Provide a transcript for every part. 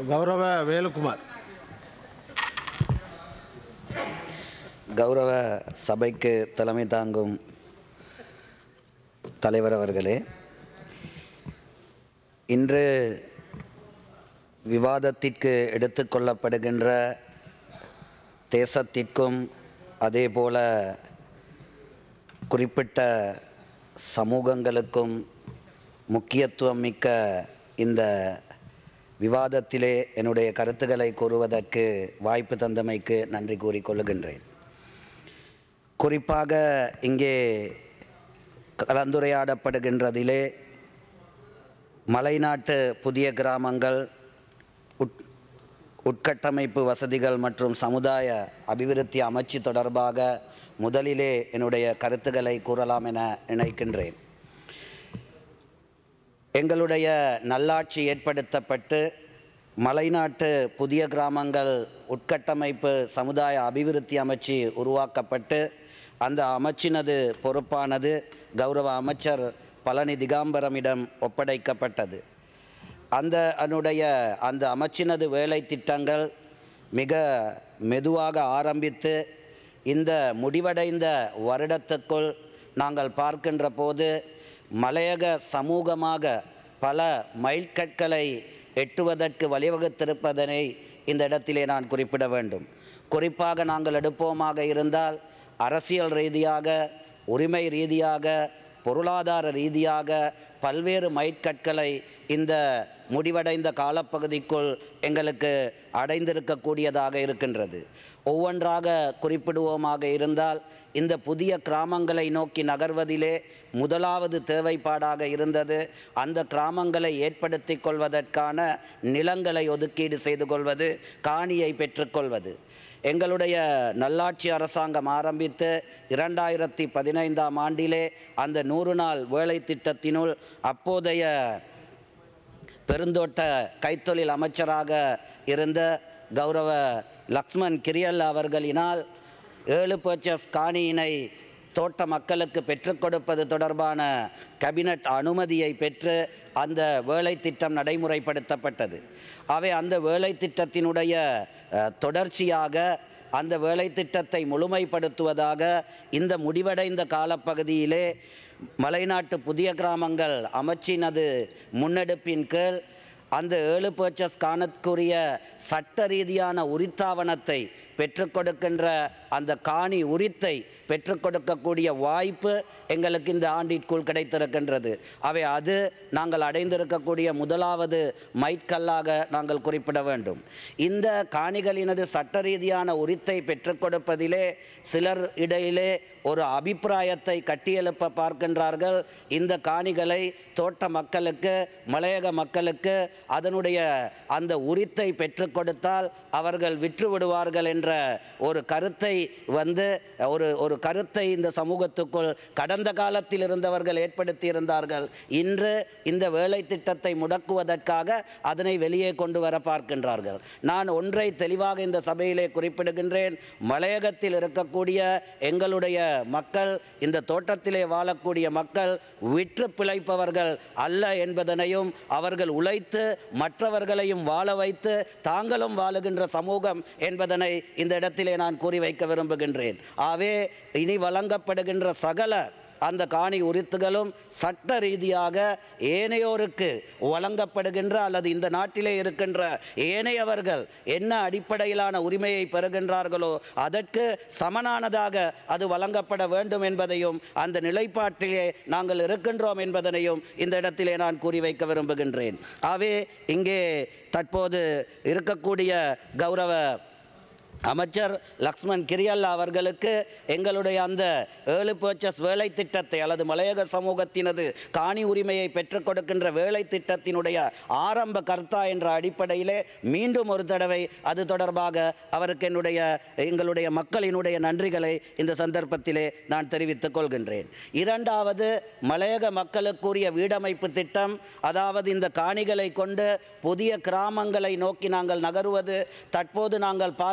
கௌரவ வேலுக்குமார் கௌரவ சபைக்கு தலைமை தாங்கும் தலைவர் அவர்களே இன்று விவாதத்திற்கு எடுத்துக்கொள்ளப்படுகின்ற தேசத்திற்கும் அதேபோல குறிப்பிட்ட சமூகங்களுக்கும் முக்கியத்துவம் மிக்க இந்த விவாதத்திலே என்னுடைய கருத்துக்களை கூறுவதற்கு வாய்ப்பு தந்தமைக்கு நன்றி கூறிக்கொள்ளுகின்றேன் குறிப்பாக இங்கே கலந்துரையாடப்படுகின்றதிலே மலைநாட்டு புதிய கிராமங்கள் உட் உட்கட்டமைப்பு வசதிகள் மற்றும் சமுதாய அபிவிருத்தி அமைச்சு தொடர்பாக முதலிலே என்னுடைய கருத்துக்களை கூறலாம் என நினைக்கின்றேன் எங்களுடைய நல்லாட்சி ஏற்படுத்தப்பட்டு மலைநாட்டு புதிய கிராமங்கள் உட்கட்டமைப்பு சமுதாய அபிவிருத்தி அமைச்சு உருவாக்கப்பட்டு அந்த அமைச்சினது பொறுப்பானது கௌரவ அமைச்சர் பழனி திகாம்பரமிடம் ஒப்படைக்கப்பட்டது அந்த அதனுடைய அந்த அமைச்சினது வேலை திட்டங்கள் மிக மெதுவாக ஆரம்பித்து இந்த முடிவடைந்த வருடத்துக்குள் நாங்கள் பார்க்கின்ற போது மலையக சமூகமாக பல மைல்கற்களை எட்டுவதற்கு வழிவகுத்திருப்பதனை இந்த இடத்திலே நான் குறிப்பிட வேண்டும் குறிப்பாக நாங்கள் எடுப்போமாக இருந்தால் அரசியல் ரீதியாக உரிமை ரீதியாக பொருளாதார ரீதியாக பல்வேறு மைற்கற்களை இந்த முடிவடைந்த காலப்பகுதிக்குள் எங்களுக்கு அடைந்திருக்கக்கூடியதாக இருக்கின்றது ஒவ்வொன்றாக குறிப்பிடுவோமாக இருந்தால் இந்த புதிய கிராமங்களை நோக்கி நகர்வதிலே முதலாவது தேவைப்பாடாக இருந்தது அந்த கிராமங்களை ஏற்படுத்தி கொள்வதற்கான நிலங்களை ஒதுக்கீடு செய்து கொள்வது காணியை பெற்றுக்கொள்வது எங்களுடைய நல்லாட்சி அரசாங்கம் ஆரம்பித்து இரண்டாயிரத்தி பதினைந்தாம் ஆண்டிலே அந்த நூறு நாள் வேலை திட்டத்தினுள் அப்போதைய பெருந்தோட்ட கைத்தொழில் அமைச்சராக இருந்த கௌரவ லக்ஷ்மண் கிரியல் அவர்களினால் ஏழு பர்ச்சஸ் காணியினை தோட்ட மக்களுக்கு பெற்றுக் கொடுப்பது தொடர்பான கேபினட் அனுமதியை பெற்று அந்த வேலை திட்டம் நடைமுறைப்படுத்தப்பட்டது அவை அந்த வேலை திட்டத்தினுடைய அஹ், தொடர்ச்சியாக அந்த வேலை திட்டத்தை முழுமைப்படுத்துவதாக இந்த முடிவடைந்த காலப்பகுதியிலே மலைநாட்டு புதிய கிராமங்கள் அமைச்சினது முன்னெடுப்பின் கீழ் அந்த ஏழு பர்ச்சஸ் காணக்கூடிய சட்ட ரீதியான உரித்தாவணத்தை பெற்றுக் கொடுக்கின்ற அந்த காணி உரித்தை பெற்றுக் கொடுக்கக்கூடிய வாய்ப்பு எங்களுக்கு இந்த ஆண்டிற்குள் கிடைத்திருக்கின்றது அவை அது நாங்கள் அடைந்திருக்கக்கூடிய முதலாவது மைட்கல்லாக நாங்கள் குறிப்பிட வேண்டும் இந்த காணிகளினது சட்ட ரீதியான உரித்தை பெற்றுக் கொடுப்பதிலே சிலர் இடையிலே ஒரு அபிப்பிராயத்தை கட்டியெழுப்ப பார்க்கின்றார்கள் இந்த காணிகளை தோட்ட மக்களுக்கு மலையக மக்களுக்கு அதனுடைய அந்த உரித்தை பெற்றுக் கொடுத்தால் அவர்கள் விற்று விடுவார்கள் என்ற ஒரு கருத்தை வந்து ஒரு ஒரு கருத்தை இந்த சமூகத்துக்குள் கடந்த காலத்தில் இருந்தவர்கள் ஏற்படுத்தி இருந்தார்கள் இன்று இந்த வேலை திட்டத்தை முடக்குவதற்காக அதனை வெளியே கொண்டு வர பார்க்கின்றார்கள் நான் ஒன்றை தெளிவாக இந்த சபையிலே குறிப்பிடுகின்றேன் மலையகத்தில் இருக்கக்கூடிய எங்களுடைய மக்கள் இந்த தோட்டத்திலே வாழக்கூடிய மக்கள் விற்று பிழைப்பவர்கள் அல்ல என்பதனையும் அவர்கள் உழைத்து மற்றவர்களையும் வாழ வைத்து தாங்களும் வாழுகின்ற சமூகம் என்பதனை இந்த இடத்திலே நான் கூறி வைக்க விரும்புகின்றேன் ஆகவே இனி வழங்கப்படுகின்ற சகல அந்த காணி உரித்துகளும் சட்ட ரீதியாக ஏனையோருக்கு வழங்கப்படுகின்ற அல்லது இந்த நாட்டிலே இருக்கின்ற ஏனையவர்கள் என்ன அடிப்படையிலான உரிமையை பெறுகின்றார்களோ அதற்கு சமனானதாக அது வழங்கப்பட வேண்டும் என்பதையும் அந்த நிலைப்பாட்டிலே நாங்கள் இருக்கின்றோம் என்பதனையும் இந்த இடத்திலே நான் கூறி வைக்க விரும்புகின்றேன் ஆகவே இங்கே தற்போது இருக்கக்கூடிய கௌரவ அமைச்சர் லக்ஷ்மண் கிரியல்லா அவர்களுக்கு எங்களுடைய அந்த ஏழு பர்ச்சஸ் வேலை திட்டத்தை அல்லது மலையக சமூகத்தினது காணி உரிமையை பெற்றுக் கொடுக்கின்ற வேலை திட்டத்தினுடைய ஆரம்ப கர்த்தா என்ற அடிப்படையிலே மீண்டும் ஒரு தடவை அது தொடர்பாக அவருக்கு என்னுடைய எங்களுடைய மக்களினுடைய நன்றிகளை இந்த சந்தர்ப்பத்திலே நான் தெரிவித்துக் கொள்கின்றேன் இரண்டாவது மலையக மக்களுக்குரிய வீடமைப்பு திட்டம் அதாவது இந்த காணிகளை கொண்டு புதிய கிராமங்களை நோக்கி நாங்கள் நகருவது தற்போது நாங்கள் பார்க்கின்ற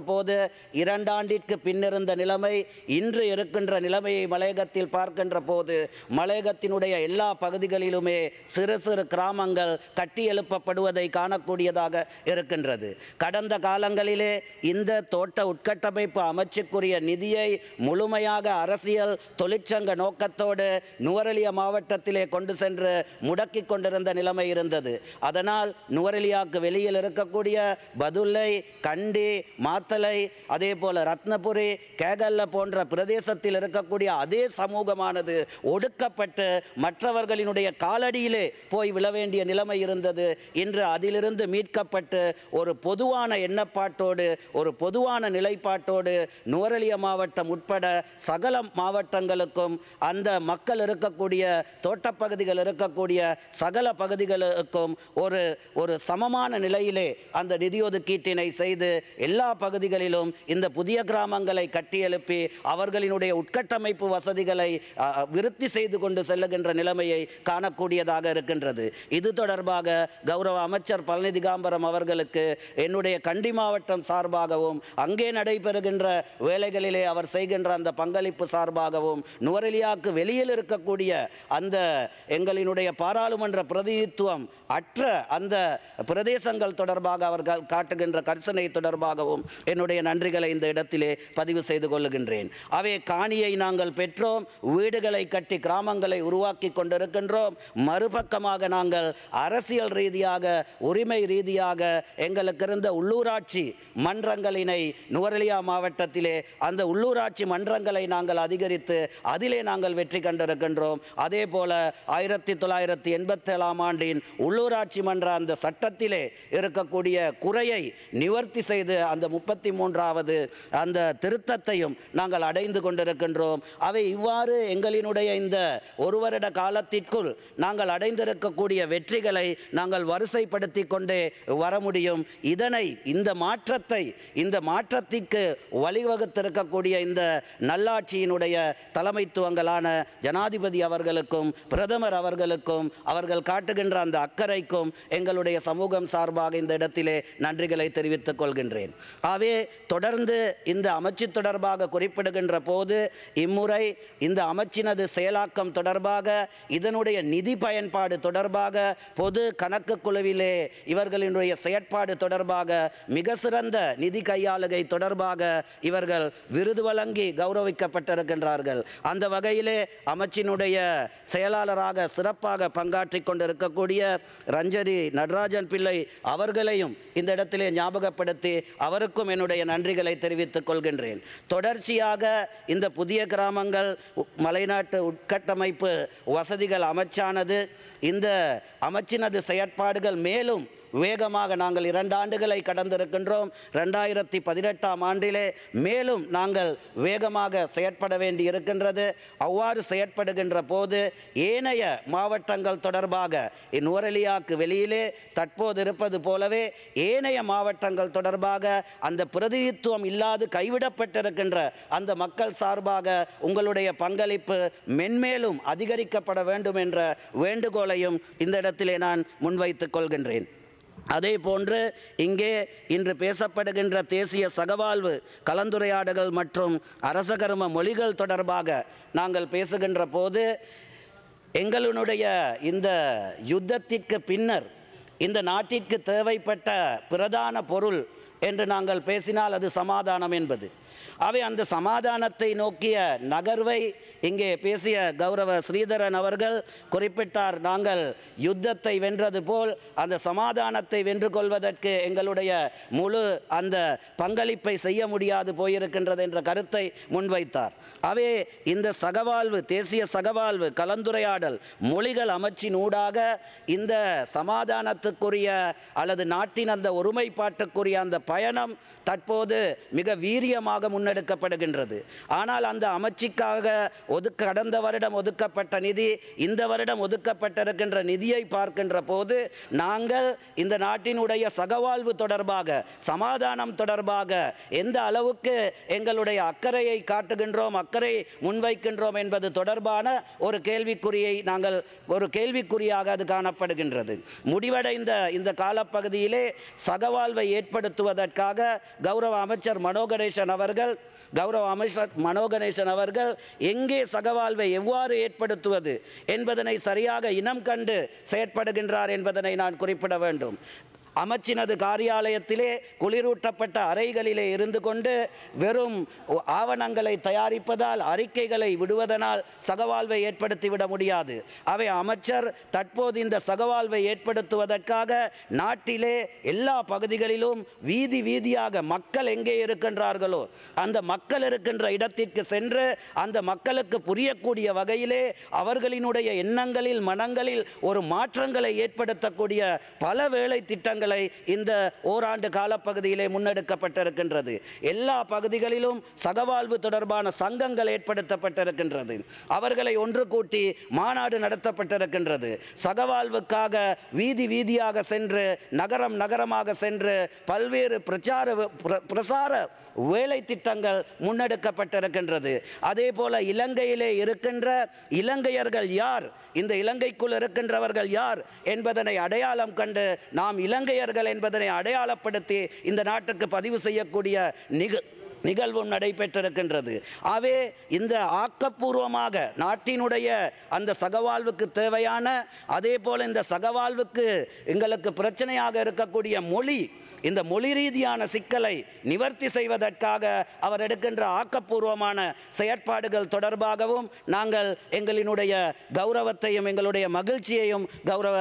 போது இரண்டாண்டிற்கு பின்னிருந்த நிலைமை இன்று இருக்கின்ற நிலைமையை மலையகத்தில் பார்க்கின்ற போது மலையகத்தினுடைய எல்லா பகுதிகளிலுமே சிறு சிறு கிராமங்கள் கட்டி எழுப்பப்படுவதை காணக்கூடியதாக இருக்கின்றது கடந்த காலங்களிலே இந்த தோட்ட உட்கட்டமைப்பு அமைச்சுக்குரிய நிதியை முழுமையாக அரசியல் தொழிற்சங்க நோக்கத்தோடு நுவரெலியா மாவட்டத்திலே கொண்டு சென்று முடக்கி கொண்டிருந்த நிலைமை இருந்தது அதனால் நுவரெலியாவுக்கு வெளியில் இருக்கக்கூடிய பதுளை கண்டி மாத்தலை அதே போல ரத்னபுரி கேகல்ல போன்ற பிரதேசத்தில் இருக்கக்கூடிய அதே சமூகமானது ஒடுக்கப்பட்டு மற்றவர்களினுடைய காலடியிலே போய் விழ வேண்டிய நிலைமை இருந்தது இன்று அதிலிருந்து மீட்கப்பட்டு ஒரு பொதுவான எண்ணப்பாட்டோடு ஒரு பொதுவான நிலைப்பாட்டோடு நுவரெலிய மாவட்டம் உட்பட சகல மாவட்டங்களுக்கும் அந்த மக்கள் இருக்கக்கூடிய தோட்டப்பகுதிகள் இருக்கக்கூடிய சகல பகுதிகளுக்கும் ஒரு ஒரு சமமான நிலையிலே அந்த நிதி ஒதுக்கீட்டினை செய்து எல்லா பகுதிகளிலும் இந்த புதிய கிராமங்களை கட்டியெழுப்பி அவர்களினுடைய உட்கட்டமைப்பு வசதிகளை அ, விருத்தி செய்து கொண்டு செல்லுகின்ற நிலைமையை காணக்கூடியதாக இருக்கின்றது இது தொடர்பாக கௌரவ அமைச்சர் பழனி திகாம்பரம் அவர்களுக்கு என்னுடைய கண்டி மாவட்டம் சார்பாகவும் அங்கே நடைபெறுகின்ற வேலைகளிலே அவர் செய்கின்ற அந்த பங்களிப்பு சார்பாகவும் நுவரெலியாவுக்கு வெளியில் இருக்கக்கூடிய அந்த எங்களினுடைய பாராளுமன்ற பிரதிநிதித்துவம் அற்ற அந்த பிரதேசங்கள் தொடர்பாக அவர்கள் காட்டுகின்ற கரிசனை தொடர்பாகவும் என்னுடைய நன்றிகளை இந்த இடத்திலே பதிவு செய்து கொள்ளுகின்றேன் அவை காணியை நாங்கள் பெற்றோம் வீடுகளை கட்டி கிராமங்களை உருவாக்கி கொண்டிருக்கின்றோம் மறுபக்கமாக நாங்கள் அரசியல் ரீதியாக உரிமை ரீதியாக எங்களுக்கு இருந்த உள்ளூராட்சி மன்றங்களினை நுவரெலியா மாவட்டத்திலே அந்த உள்ளூராட்சி மன்றங்களை நாங்கள் அதிகரித்து அதிலே நாங்கள் வெற்றி கண்டிருக்கின்றோம் அதே போல ஆயிரத்தி தொள்ளாயிரத்தி எண்பத்தேழாம் ஆண்டின் உள்ளூராட்சி மன்ற அந்த சட்டத்திலே இருக்கக்கூடிய குறையை நிவர்த்தி செய்து அந்த முப்பத்தி மூன்றாவது அந்த திருத்தத்தையும் நாங்கள் அடைந்து கொண்டிருக்கின்றோம் அவை இவ்வாறு எங்களினுடைய இந்த ஒரு வருட காலத்திற்குள் நாங்கள் அடைந்திருக்கக்கூடிய வெற்றிகளை நாங்கள் வரிசைப்படுத்தி கொண்டே வர முடியும் இதனை இந்த மாற்றத்தை இந்த மாற்றத்திற்கு வழிவகுத்திருக்கக்கூடிய இந்த நல்லாட்சியினுடைய தலைமைத்துவங்களான ஜனாதிபதி அவர்களுக்கும் பிரதமர் அவர்களுக்கும் அவர்கள் காட்டுகின்ற அந்த அக்கறைக்கும் எங்களுடைய சமூகம் சார்பாக இந்த இடத்திலே நன்றிகளை தெரிவித்துக் கொள்கின்றேன் ஆகவே தொடர்ந்து இந்த அமைச்சு தொடர்பாக குறிப்பிடுகின்ற போது இம்முறை இந்த அமைச்சினது செயலாக்கம் தொடர்பாக இதனுடைய நிதி பயன்பாடு தொடர்பாக பொது கணக்கு குழுவிலே இவர்களினுடைய செயற்பாடு தொடர்பாக மிக சிறந்த நிதி கையாளுகை தொடர்பாக இவர்கள் விருது வழங்கி கௌரவிக்கப்பட்டிருக்கின்றார்கள் அந்த வகையிலே அமைச்சினுடைய செயலாளராக சிறப்பாக பங்காற்றி கொண்டிருக்கக்கூடிய ரஞ்சரி நடராஜன் பிள்ளை அவர்களையும் இந்த இடத்திலே ஞாபகப்படுத்தி அவருக்கும் என்னுடைய நன்றிகளை தெரிவித்துக் கொள்கின்றேன் தொடர்ச்சியாக இந்த புதிய கிராமங்கள் உ- மலைநாட்டு உட்கட்டமைப்பு வசதிகள் அமைச்சானது இந்த அமைச்சினது செயற்பாடுகள் மேலும் வேகமாக நாங்கள் இரண்டு ஆண்டுகளை கடந்திருக்கின்றோம் ரெண்டாயிரத்தி பதினெட்டாம் ஆண்டிலே மேலும் நாங்கள் வேகமாக செயற்பட வேண்டி இருக்கின்றது அவ்வாறு செயற்படுகின்ற போது ஏனைய மாவட்டங்கள் தொடர்பாக நுவரெலியாக்கு வெளியிலே தற்போது இருப்பது போலவே ஏனைய மாவட்டங்கள் தொடர்பாக அந்த பிரதிநிதித்துவம் இல்லாது கைவிடப்பட்டிருக்கின்ற அந்த மக்கள் சார்பாக உங்களுடைய பங்களிப்பு மென்மேலும் அதிகரிக்கப்பட வேண்டும் என்ற வேண்டுகோளையும் இந்த இடத்திலே நான் முன்வைத்துக் கொள்கின்றேன் அதே போன்று இங்கே இன்று பேசப்படுகின்ற தேசிய சகவாழ்வு கலந்துரையாடல்கள் மற்றும் அரசகர்ம மொழிகள் தொடர்பாக நாங்கள் பேசுகின்ற போது எங்களுடைய இந்த யுத்தத்திற்கு பின்னர் இந்த நாட்டிற்கு தேவைப்பட்ட பிரதான பொருள் என்று நாங்கள் பேசினால் அது சமாதானம் என்பது அவை அந்த சமாதானத்தை நோக்கிய நகர்வை இங்கே பேசிய கௌரவ ஸ்ரீதரன் அவர்கள் குறிப்பிட்டார் நாங்கள் யுத்தத்தை வென்றது போல் அந்த சமாதானத்தை வென்று கொள்வதற்கு எங்களுடைய முழு அந்த பங்களிப்பை செய்ய முடியாது போயிருக்கின்றது என்ற கருத்தை முன்வைத்தார் அவே இந்த சகவாழ்வு தேசிய சகவாழ்வு கலந்துரையாடல் மொழிகள் அமைச்சின் ஊடாக இந்த சமாதானத்துக்குரிய அல்லது நாட்டின் அந்த ஒருமைப்பாட்டுக்குரிய அந்த பயணம் தற்போது மிக வீரியமாக அமைச்சாக முன்னெடுக்கப்படுகின்றது ஆனால் அந்த அமைச்சுக்காக ஒதுக்க கடந்த வருடம் ஒதுக்கப்பட்ட நிதி இந்த வருடம் ஒதுக்கப்பட்டிருக்கின்ற நிதியை பார்க்கின்ற போது நாங்கள் இந்த நாட்டினுடைய சகவாழ்வு தொடர்பாக சமாதானம் தொடர்பாக எந்த அளவுக்கு எங்களுடைய அக்கறையை காட்டுகின்றோம் அக்கறை முன்வைக்கின்றோம் என்பது தொடர்பான ஒரு கேள்விக்குறியை நாங்கள் ஒரு கேள்விக்குறியாக அது காணப்படுகின்றது முடிவடைந்த இந்த காலப்பகுதியிலே சகவாழ்வை ஏற்படுத்துவதற்காக கௌரவ அமைச்சர் மனோகணேசன் அவர்கள் கௌரவ அமைச்சர் மனோகணேசன் அவர்கள் எங்கே சகவாழ்வை எவ்வாறு ஏற்படுத்துவது என்பதனை சரியாக இனம் கண்டு செயற்படுகின்றார் என்பதனை நான் குறிப்பிட வேண்டும் அமைச்சினது காரியாலயத்திலே குளிரூட்டப்பட்ட அறைகளிலே இருந்து கொண்டு வெறும் ஆவணங்களை தயாரிப்பதால் அறிக்கைகளை விடுவதனால் சகவாழ்வை ஏற்படுத்திவிட முடியாது அவை அமைச்சர் தற்போது இந்த சகவாழ்வை ஏற்படுத்துவதற்காக நாட்டிலே எல்லா பகுதிகளிலும் வீதி வீதியாக மக்கள் எங்கே இருக்கின்றார்களோ அந்த மக்கள் இருக்கின்ற இடத்திற்கு சென்று அந்த மக்களுக்கு புரியக்கூடிய வகையிலே அவர்களினுடைய எண்ணங்களில் மனங்களில் ஒரு மாற்றங்களை ஏற்படுத்தக்கூடிய பல வேலை திட்டங்களை இந்த ஓராண்டு காலப்பகுதியிலே முன்னெடுக்கப்பட்டிருக்கின்றது எல்லா பகுதிகளிலும் சகவாழ்வு தொடர்பான சங்கங்கள் ஏற்படுத்தப்பட்டிருக்கின்றது அவர்களை ஒன்று கூட்டி மாநாடு நடத்தப்பட்டிருக்கின்றது சகவாழ்வுக்காக வீதி வீதியாக சென்று நகரம் நகரமாக சென்று பல்வேறு பிரச்சார பிர- பிரசார வேலை திட்டங்கள் முன்னெடுக்கப்பட்டிருக்கின்றது அதே போல இலங்கையிலே இருக்கின்ற இலங்கையர்கள் யார் இந்த இலங்கைக்குள் இருக்கின்றவர்கள் யார் என்பதனை அடையாளம் கண்டு நாம் இலங்கையர்கள் என்பதனை அடையாளப்படுத்தி இந்த நாட்டுக்கு பதிவு செய்யக்கூடிய நிக நிகழ்வும் நடைபெற்றிருக்கின்றது ஆகவே இந்த ஆக்கப்பூர்வமாக நாட்டினுடைய அந்த சகவாழ்வுக்கு தேவையான அதே போல இந்த சகவாழ்வுக்கு எங்களுக்கு பிரச்சனையாக இருக்கக்கூடிய மொழி இந்த மொழி ரீதியான சிக்கலை நிவர்த்தி செய்வதற்காக அவர் எடுக்கின்ற ஆக்கப்பூர்வமான செயற்பாடுகள் தொடர்பாகவும் நாங்கள் எங்களினுடைய கௌரவத்தையும் எங்களுடைய மகிழ்ச்சியையும் கௌரவ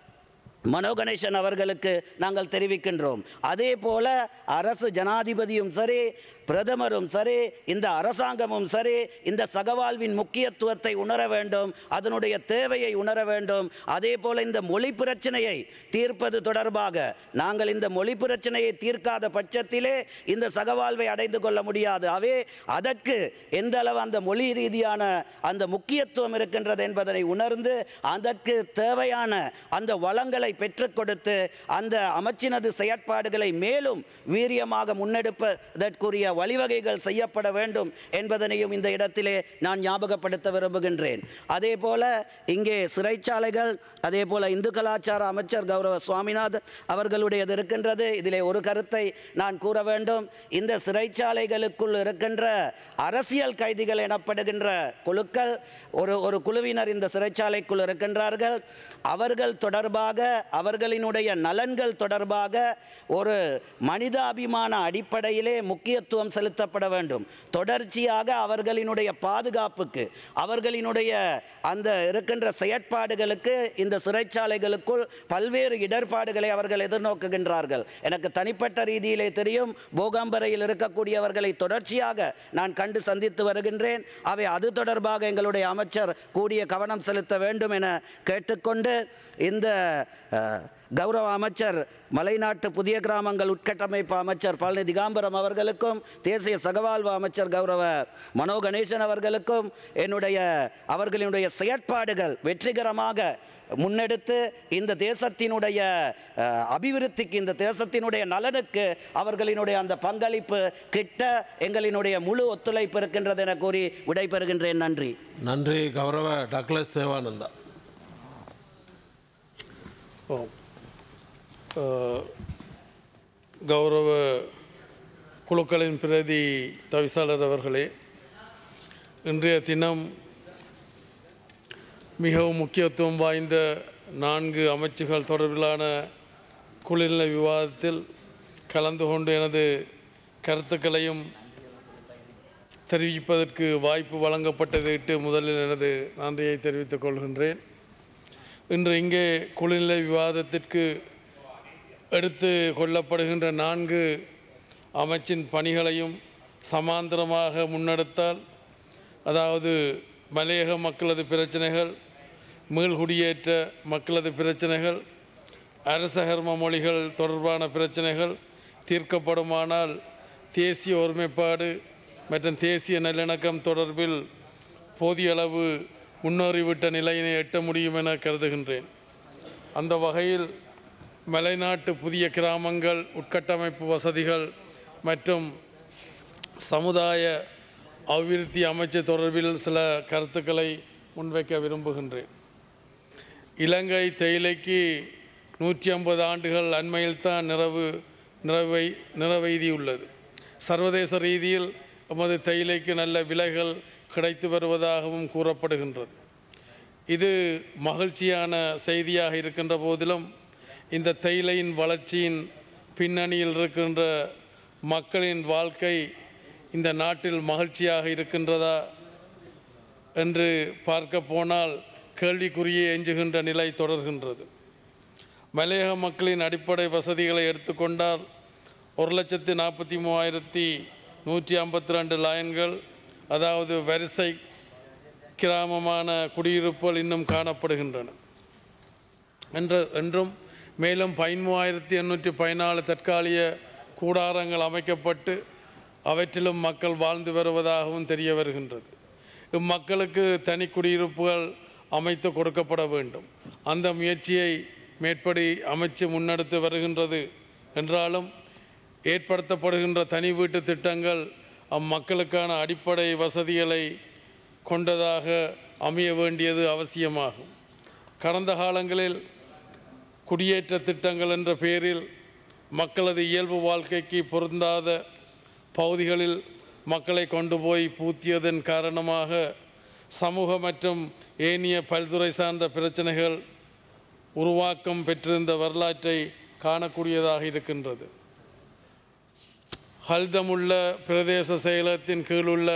மனோகணேசன் அவர்களுக்கு நாங்கள் தெரிவிக்கின்றோம் அதே போல அரசு ஜனாதிபதியும் சரி பிரதமரும் சரி இந்த அரசாங்கமும் சரி இந்த சகவாழ்வின் முக்கியத்துவத்தை உணர வேண்டும் அதனுடைய தேவையை உணர வேண்டும் அதே போல இந்த மொழி பிரச்சனையை தீர்ப்பது தொடர்பாக நாங்கள் இந்த மொழி பிரச்சனையை தீர்க்காத பட்சத்திலே இந்த சகவாழ்வை அடைந்து கொள்ள முடியாது அவே அதற்கு எந்த அளவு அந்த மொழி ரீதியான அந்த முக்கியத்துவம் இருக்கின்றது என்பதனை உணர்ந்து அதற்கு தேவையான அந்த வளங்களை பெற்றுக் கொடுத்து அந்த அமைச்சினது செயற்பாடுகளை மேலும் வீரியமாக முன்னெடுப்பதற்குரிய வழிவகைகள் செய்யப்பட வேண்டும் என்பதனையும் இந்த இடத்திலே நான் ஞாபகப்படுத்த விரும்புகின்றேன் அதே போல இங்கே சிறைச்சாலைகள் அதே போல இந்து கலாச்சார அமைச்சர் கௌரவ சுவாமிநாதன் அவர்களுடையது இருக்கின்றது இதிலே ஒரு கருத்தை நான் கூற வேண்டும் இந்த சிறைச்சாலைகளுக்குள் இருக்கின்ற அரசியல் கைதிகள் எனப்படுகின்ற குழுக்கள் ஒரு ஒரு குழுவினர் இந்த சிறைச்சாலைக்குள் இருக்கின்றார்கள் அவர்கள் தொடர்பாக அவர்களினுடைய நலன்கள் தொடர்பாக ஒரு மனிதாபிமான அடிப்படையிலே முக்கியத்துவம் செலுத்தப்பட வேண்டும் தொடர்ச்சியாக அவர்களினுடைய பாதுகாப்புக்கு அவர்களினுடைய அந்த இருக்கின்ற செயற்பாடுகளுக்கு இந்த சிறைச்சாலைகளுக்குள் பல்வேறு இடர்பாடுகளை அவர்கள் எதிர்நோக்குகின்றார்கள் எனக்கு தனிப்பட்ட ரீதியிலே தெரியும் போகாம்பரையில் இருக்கக்கூடியவர்களை தொடர்ச்சியாக நான் கண்டு சந்தித்து வருகின்றேன் அவை அது தொடர்பாக எங்களுடைய அமைச்சர் கூடிய கவனம் செலுத்த வேண்டும் என கேட்டுக்கொண்டு இந்த அஹ், கௌரவ அமைச்சர் மலைநாட்டு புதிய கிராமங்கள் உட்கட்டமைப்பு அமைச்சர் பழனி திகாம்பரம் அவர்களுக்கும் தேசிய சகவாழ்வு அமைச்சர் கௌரவ மனோ கணேசன் அவர்களுக்கும் என்னுடைய அவர்களினுடைய செயற்பாடுகள் வெற்றிகரமாக முன்னெடுத்து இந்த தேசத்தினுடைய அஹ், அபிவிருத்திக்கு இந்த தேசத்தினுடைய நலனுக்கு அவர்களினுடைய அந்த பங்களிப்பு கிட்ட எங்களினுடைய முழு ஒத்துழைப்பு இருக்கின்றது என கூறி விடைபெறுகின்றேன் நன்றி நன்றி கௌரவ டக்ளஸ் சேவானந்தா ஓம். அஹ், கௌரவ குழுக்களின் பிரதி தவிசாளர் அவர்களே இன்றைய தினம் மிகவும் முக்கியத்துவம் வாய்ந்த நான்கு அமைச்சுகள் தொடர்பிலான குளிர்நிலை விவாதத்தில் கலந்து கொண்டு எனது கருத்துக்களையும் தெரிவிப்பதற்கு வாய்ப்பு வழங்கப்பட்டதையிட்டு முதலில் எனது நன்றியை தெரிவித்துக் கொள்கின்றேன் இன்று இங்கே குளிர்நிலை விவாதத்திற்கு எடுத்து கொள்ளப்படுகின்ற நான்கு அமைச்சின் பணிகளையும் சமாந்தரமாக முன்னெடுத்தால் அதாவது மலையக மக்களது பிரச்சனைகள் மீள்குடியேற்ற மக்களது பிரச்சனைகள் அரசகர்ம மொழிகள் தொடர்பான பிரச்சனைகள் தீர்க்கப்படுமானால் தேசிய ஒருமைப்பாடு மற்றும் தேசிய நல்லிணக்கம் தொடர்பில் போதிய அளவு முன்னேறிவிட்ட நிலையினை எட்ட முடியும் என கருதுகின்றேன் அந்த வகையில் மலைநாட்டு புதிய கிராமங்கள் உட்கட்டமைப்பு வசதிகள் மற்றும் சமுதாய அபிவிருத்தி அமைச்சு தொடர்பில் சில கருத்துக்களை முன்வைக்க விரும்புகின்றேன் இலங்கை தேயிலைக்கு நூற்றி ஐம்பது ஆண்டுகள் அண்மையில்தான் நிறைவு நிறைவை நிறைவெய்தியுள்ளது சர்வதேச ரீதியில் எமது தேயிலைக்கு நல்ல விலைகள் கிடைத்து வருவதாகவும் கூறப்படுகின்றது இது மகிழ்ச்சியான செய்தியாக இருக்கின்ற போதிலும் இந்த தேயிலையின் வளர்ச்சியின் பின்னணியில் இருக்கின்ற மக்களின் வாழ்க்கை இந்த நாட்டில் மகிழ்ச்சியாக இருக்கின்றதா என்று பார்க்க போனால் கேள்விக்குறியே எஞ்சுகின்ற நிலை தொடர்கின்றது மலையக மக்களின் அடிப்படை வசதிகளை எடுத்துக்கொண்டால் ஒரு லட்சத்து நாற்பத்தி மூவாயிரத்தி நூற்றி ஐம்பத்தி ரெண்டு லைன்கள் அதாவது வரிசை கிராமமான குடியிருப்புகள் இன்னும் காணப்படுகின்றன என்ற என்றும் மேலும் பதிமூவாயிரத்தி எண்ணூற்றி பதினாலு தற்காலிக கூடாரங்கள் அமைக்கப்பட்டு அவற்றிலும் மக்கள் வாழ்ந்து வருவதாகவும் தெரிய வருகின்றது இம்மக்களுக்கு தனி குடியிருப்புகள் அமைத்து கொடுக்கப்பட வேண்டும் அந்த முயற்சியை மேற்படி அமைச்சு முன்னெடுத்து வருகின்றது என்றாலும் ஏற்படுத்தப்படுகின்ற தனி வீட்டு திட்டங்கள் அம்மக்களுக்கான அடிப்படை வசதிகளை கொண்டதாக அமைய வேண்டியது அவசியமாகும் கடந்த காலங்களில் குடியேற்ற திட்டங்கள் என்ற பெயரில் மக்களது இயல்பு வாழ்க்கைக்கு பொருந்தாத பகுதிகளில் மக்களை கொண்டு போய் பூத்தியதன் காரணமாக சமூக மற்றும் ஏனைய பல்துறை சார்ந்த பிரச்சனைகள் உருவாக்கம் பெற்றிருந்த வரலாற்றை காணக்கூடியதாக இருக்கின்றது ஹல்தமுள்ள பிரதேச செயலகத்தின் கீழுள்ள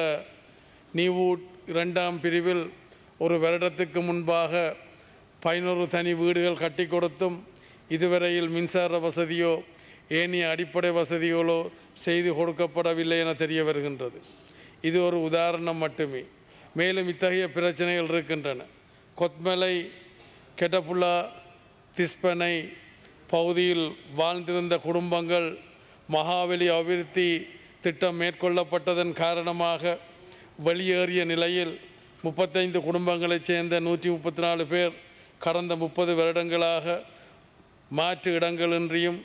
நீவூட் இரண்டாம் பிரிவில் ஒரு வருடத்துக்கு முன்பாக பதினோரு தனி வீடுகள் கட்டி கொடுத்தும் இதுவரையில் மின்சார வசதியோ ஏனைய அடிப்படை வசதிகளோ செய்து கொடுக்கப்படவில்லை என தெரிய வருகின்றது இது ஒரு உதாரணம் மட்டுமே மேலும் இத்தகைய பிரச்சனைகள் இருக்கின்றன கொத்மலை கெட்டப்புல்லா திஸ்பனை பகுதியில் வாழ்ந்திருந்த குடும்பங்கள் மகாவலி அபிவிருத்தி திட்டம் மேற்கொள்ளப்பட்டதன் காரணமாக வெளியேறிய நிலையில் முப்பத்தைந்து குடும்பங்களைச் சேர்ந்த நூற்றி முப்பத்தி நாலு பேர் கடந்த முப்பது வருடங்களாக மாற்று இடங்களின்றியும்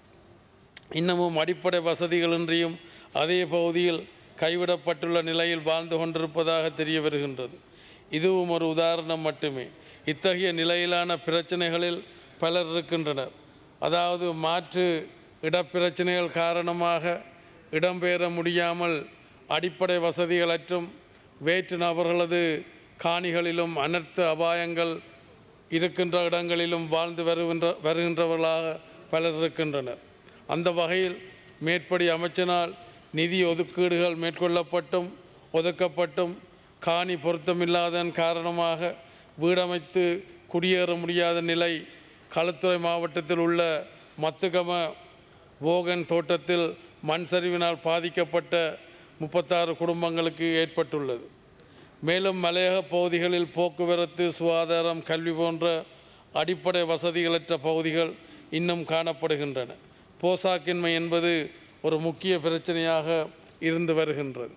இன்னமும் அடிப்படை வசதிகளின்றியும் அதே பகுதியில் கைவிடப்பட்டுள்ள நிலையில் வாழ்ந்து கொண்டிருப்பதாக தெரிய வருகின்றது இதுவும் ஒரு உதாரணம் மட்டுமே இத்தகைய நிலையிலான பிரச்சனைகளில் பலர் இருக்கின்றனர் அதாவது மாற்று இடப்பிரச்சனைகள் காரணமாக இடம்பெயர முடியாமல் அடிப்படை வசதிகளற்றும் வேற்று நபர்களது காணிகளிலும் அனர்த்த அபாயங்கள் இருக்கின்ற இடங்களிலும் வாழ்ந்து வருகின்ற வருகின்றவர்களாக பலர் இருக்கின்றனர் அந்த வகையில் மேற்படி அமைச்சனால் நிதி ஒதுக்கீடுகள் மேற்கொள்ளப்பட்டும் ஒதுக்கப்பட்டும் காணி பொருத்தமில்லாதன் காரணமாக வீடமைத்து குடியேற முடியாத நிலை களுத்துறை மாவட்டத்தில் உள்ள மத்துகம போகன் தோட்டத்தில் மண் சரிவினால் பாதிக்கப்பட்ட முப்பத்தாறு குடும்பங்களுக்கு ஏற்பட்டுள்ளது மேலும் மலையக பகுதிகளில் போக்குவரத்து சுகாதாரம் கல்வி போன்ற அடிப்படை வசதிகளற்ற பகுதிகள் இன்னும் காணப்படுகின்றன போசாக்கின்மை என்பது ஒரு முக்கிய பிரச்சனையாக இருந்து வருகின்றது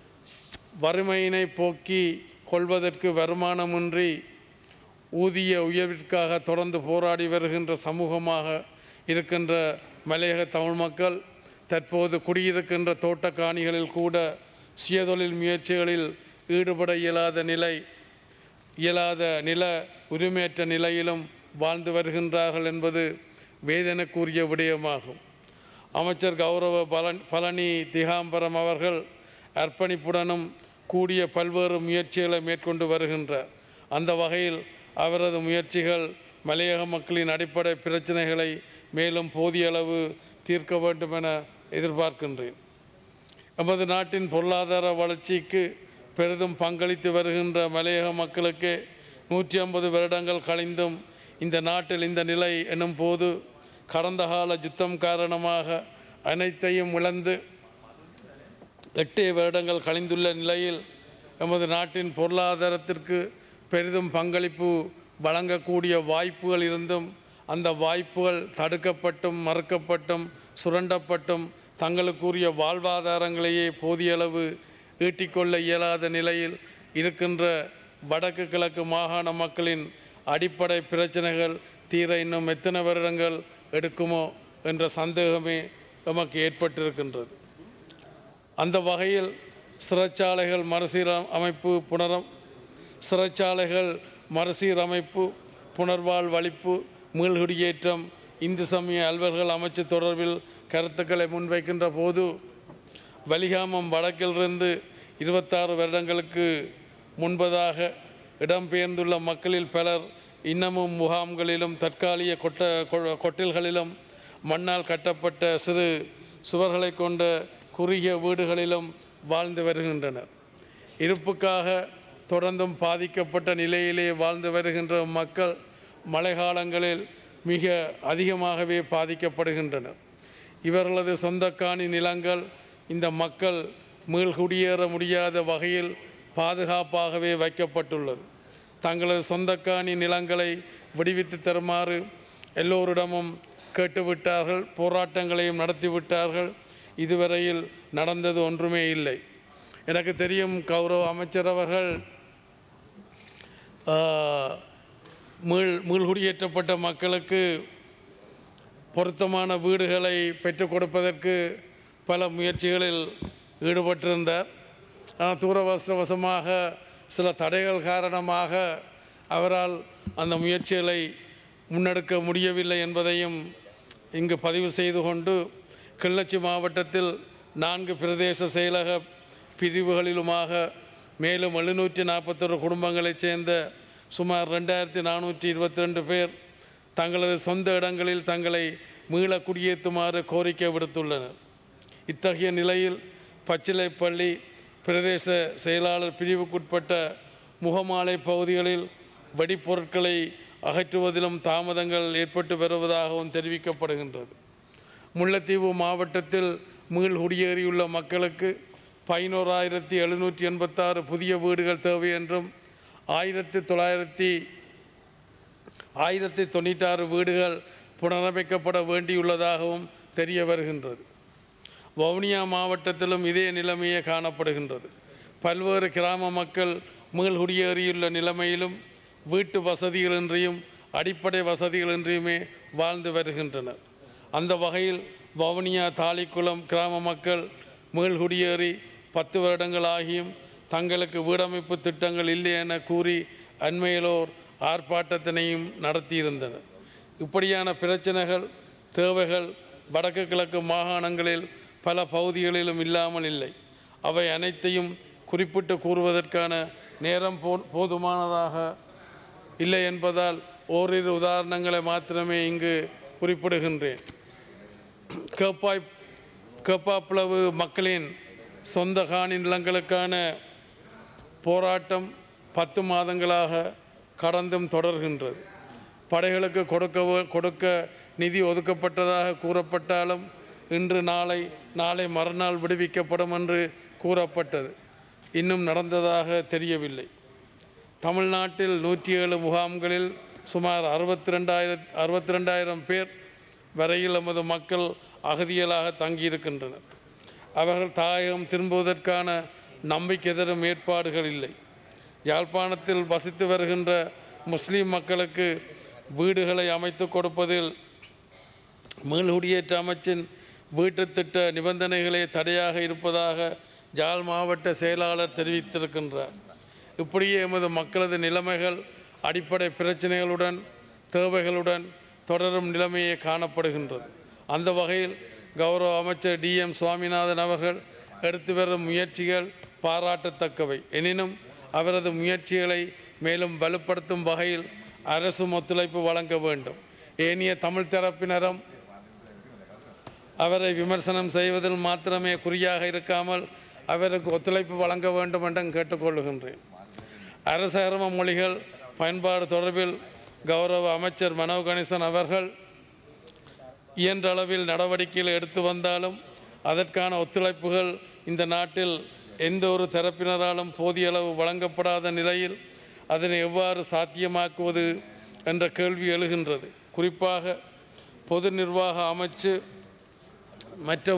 வறுமையினை போக்கி கொள்வதற்கு வருமானமின்றி ஊதிய உயர்விற்காக தொடர்ந்து போராடி வருகின்ற சமூகமாக இருக்கின்ற மலையக தமிழ் மக்கள் தற்போது குடியிருக்கின்ற தோட்டக்காணிகளில் கூட சுயதொழில் முயற்சிகளில் ஈடுபட இயலாத நிலை இயலாத நில உரிமையற்ற நிலையிலும் வாழ்ந்து வருகின்றார்கள் என்பது வேதனைக்குரிய விடயமாகும் அமைச்சர் கௌரவ பலன் பழனி திகாம்பரம் அவர்கள் அர்ப்பணிப்புடனும் கூடிய பல்வேறு முயற்சிகளை மேற்கொண்டு வருகின்றார் அந்த வகையில் அவரது முயற்சிகள் மலையக மக்களின் அடிப்படை பிரச்சனைகளை மேலும் போதிய அளவு தீர்க்க வேண்டும் என எதிர்பார்க்கின்றேன் எமது நாட்டின் பொருளாதார வளர்ச்சிக்கு பெரிதும் பங்களித்து வருகின்ற மலையக மக்களுக்கு நூற்றி ஐம்பது வருடங்கள் கழிந்தும் இந்த நாட்டில் இந்த நிலை எனும் போது கடந்த கால யுத்தம் காரணமாக அனைத்தையும் இழந்து எட்டு வருடங்கள் கழிந்துள்ள நிலையில் எமது நாட்டின் பொருளாதாரத்திற்கு பெரிதும் பங்களிப்பு வழங்கக்கூடிய வாய்ப்புகள் இருந்தும் அந்த வாய்ப்புகள் தடுக்கப்பட்டும் மறுக்கப்பட்டும் சுரண்டப்பட்டும் தங்களுக்குரிய வாழ்வாதாரங்களையே போதிய அளவு ஈட்டிக்கொள்ள இயலாத நிலையில் இருக்கின்ற வடக்கு கிழக்கு மாகாண மக்களின் அடிப்படை பிரச்சனைகள் தீர இன்னும் எத்தனை வருடங்கள் எடுக்குமோ என்ற சந்தேகமே எமக்கு ஏற்பட்டிருக்கின்றது அந்த வகையில் சிறைச்சாலைகள் மறுசீர அமைப்பு புனரம் சிறைச்சாலைகள் மறுசீரமைப்பு புனர்வாழ்வளிப்பு மீள்குடியேற்றம் இந்து சமய அலுவல்கள் அமைச்சு தொடர்பில் கருத்துக்களை முன்வைக்கின்ற போது வலிகாமம் வடக்கிலிருந்து இருபத்தாறு வருடங்களுக்கு முன்பதாக இடம்பெயர்ந்துள்ள மக்களில் பலர் இன்னமும் முகாம்களிலும் தற்காலிக கொட்ட கொ- கொட்டில்களிலும் மண்ணால் கட்டப்பட்ட சிறு சுவர்களை கொண்ட குறுகிய வீடுகளிலும் வாழ்ந்து வருகின்றனர் இருப்புக்காக தொடர்ந்தும் பாதிக்கப்பட்ட நிலையிலே வாழ்ந்து வருகின்ற மக்கள் மழைக்காலங்களில் மிக அதிகமாகவே பாதிக்கப்படுகின்றனர் இவர்களது சொந்தக்காணி நிலங்கள் இந்த மக்கள் மீள்குடியேற முடியாத வகையில் பாதுகாப்பாகவே வைக்கப்பட்டுள்ளது தங்களது சொந்தக்காணி நிலங்களை விடுவித்து தருமாறு எல்லோரிடமும் கேட்டுவிட்டார்கள் போராட்டங்களையும் நடத்திவிட்டார்கள் இதுவரையில் நடந்தது ஒன்றுமே இல்லை எனக்கு தெரியும் கௌரவ அமைச்சர் அவர்கள் ஆஹ், மீள் மீள்குடியேற்றப்பட்ட மக்களுக்கு பொருத்தமான வீடுகளை பெற்றுக் கொடுப்பதற்கு பல முயற்சிகளில் ஈடுபட்டிருந்தார் ஆனால் தூரவசவசமாக சில தடைகள் காரணமாக அவரால் அந்த முயற்சிகளை முன்னெடுக்க முடியவில்லை என்பதையும் இங்கு பதிவு செய்து கொண்டு கிள்ளச்சி மாவட்டத்தில் நான்கு பிரதேச செயலக பிரிவுகளிலுமாக மேலும் எழுநூற்றி நாற்பத்தொரு குடும்பங்களைச் சேர்ந்த சுமார் ரெண்டாயிரத்தி நானூற்றி இருபத்தி ரெண்டு பேர் தங்களது சொந்த இடங்களில் தங்களை மீள குடியேற்றுமாறு கோரிக்கை விடுத்துள்ளனர் இத்தகைய நிலையில் பச்சிலைப்பள்ளி பிரதேச செயலாளர் பிரிவுக்குட்பட்ட முகமாலை பகுதிகளில் வெடிப்பொருட்களை அகற்றுவதிலும் தாமதங்கள் ஏற்பட்டு வருவதாகவும் தெரிவிக்கப்படுகின்றது முல்லைத்தீவு மாவட்டத்தில் மீள் குடியேறியுள்ள மக்களுக்கு பதினோராயிரத்தி எழுநூற்றி எண்பத்தாறு புதிய வீடுகள் தேவை என்றும் ஆயிரத்தி தொள்ளாயிரத்தி ஆயிரத்தி தொண்ணூற்றாறு வீடுகள் புனரமைக்கப்பட வேண்டியுள்ளதாகவும் தெரிய வருகின்றது வவுனியா மாவட்டத்திலும் இதே நிலைமையே காணப்படுகின்றது பல்வேறு கிராம மக்கள் மீள் குடியேறியுள்ள நிலைமையிலும் வீட்டு வசதிகளின்றியும் அடிப்படை வசதிகளின்றியுமே வாழ்ந்து வருகின்றனர் அந்த வகையில் வவுனியா தாலிக்குளம் கிராம மக்கள் மீள் குடியேறி பத்து வருடங்கள் ஆகியும் தங்களுக்கு வீடமைப்பு திட்டங்கள் இல்லை என கூறி அண்மையிலோர் ஆர்ப்பாட்டத்தினையும் நடத்தியிருந்தனர் இப்படியான பிரச்சனைகள் தேவைகள் வடக்கு கிழக்கு மாகாணங்களில் பல பகுதிகளிலும் இல்லாமல் இல்லை அவை அனைத்தையும் குறிப்பிட்டு கூறுவதற்கான நேரம் போ போதுமானதாக இல்லை என்பதால் ஓரிரு உதாரணங்களை மாத்திரமே இங்கு குறிப்பிடுகின்றேன் கேப்பாய் கேப்பாப்புலவு மக்களின் சொந்த காணி நிலங்களுக்கான போராட்டம் பத்து மாதங்களாக கடந்தும் தொடர்கின்றது படைகளுக்கு கொடுக்க கொடுக்க நிதி ஒதுக்கப்பட்டதாக கூறப்பட்டாலும் இன்று நாளை நாளை மறுநாள் விடுவிக்கப்படும் என்று கூறப்பட்டது இன்னும் நடந்ததாக தெரியவில்லை தமிழ்நாட்டில் நூற்றி ஏழு முகாம்களில் சுமார் அறுபத்தி ரெண்டாயிரம் அறுபத்தி ரெண்டாயிரம் பேர் வரையில் நமது மக்கள் அகதிகளாக தங்கியிருக்கின்றனர் அவர்கள் தாயகம் திரும்புவதற்கான நம்பிக்கை தரும் ஏற்பாடுகள் இல்லை யாழ்ப்பாணத்தில் வசித்து வருகின்ற முஸ்லீம் மக்களுக்கு வீடுகளை அமைத்து கொடுப்பதில் மீள்குடியேற்ற அமைச்சின் வீட்டுத் திட்ட நிபந்தனைகளே தடையாக இருப்பதாக ஜாழ் மாவட்ட செயலாளர் தெரிவித்திருக்கின்றார் இப்படியே எமது மக்களது நிலைமைகள் அடிப்படை பிரச்சனைகளுடன் தேவைகளுடன் தொடரும் நிலைமையே காணப்படுகின்றது அந்த வகையில் கௌரவ அமைச்சர் டி எம் சுவாமிநாதன் அவர்கள் எடுத்து வரும் முயற்சிகள் பாராட்டத்தக்கவை எனினும் அவரது முயற்சிகளை மேலும் வலுப்படுத்தும் வகையில் அரசும் ஒத்துழைப்பு வழங்க வேண்டும் ஏனைய தமிழ் தரப்பினரும் அவரை விமர்சனம் செய்வதில் மாத்திரமே குறியாக இருக்காமல் அவருக்கு ஒத்துழைப்பு வழங்க வேண்டும் என்றும் கேட்டுக்கொள்கின்றேன் அரசகரம மொழிகள் பயன்பாடு தொடர்பில் கௌரவ அமைச்சர் மனோ கணேசன் அவர்கள் இயன்ற அளவில் நடவடிக்கைகள் எடுத்து வந்தாலும் அதற்கான ஒத்துழைப்புகள் இந்த நாட்டில் எந்த ஒரு தரப்பினராலும் போதிய அளவு வழங்கப்படாத நிலையில் அதனை எவ்வாறு சாத்தியமாக்குவது என்ற கேள்வி எழுகின்றது குறிப்பாக பொது நிர்வாக அமைச்சு மற்றும்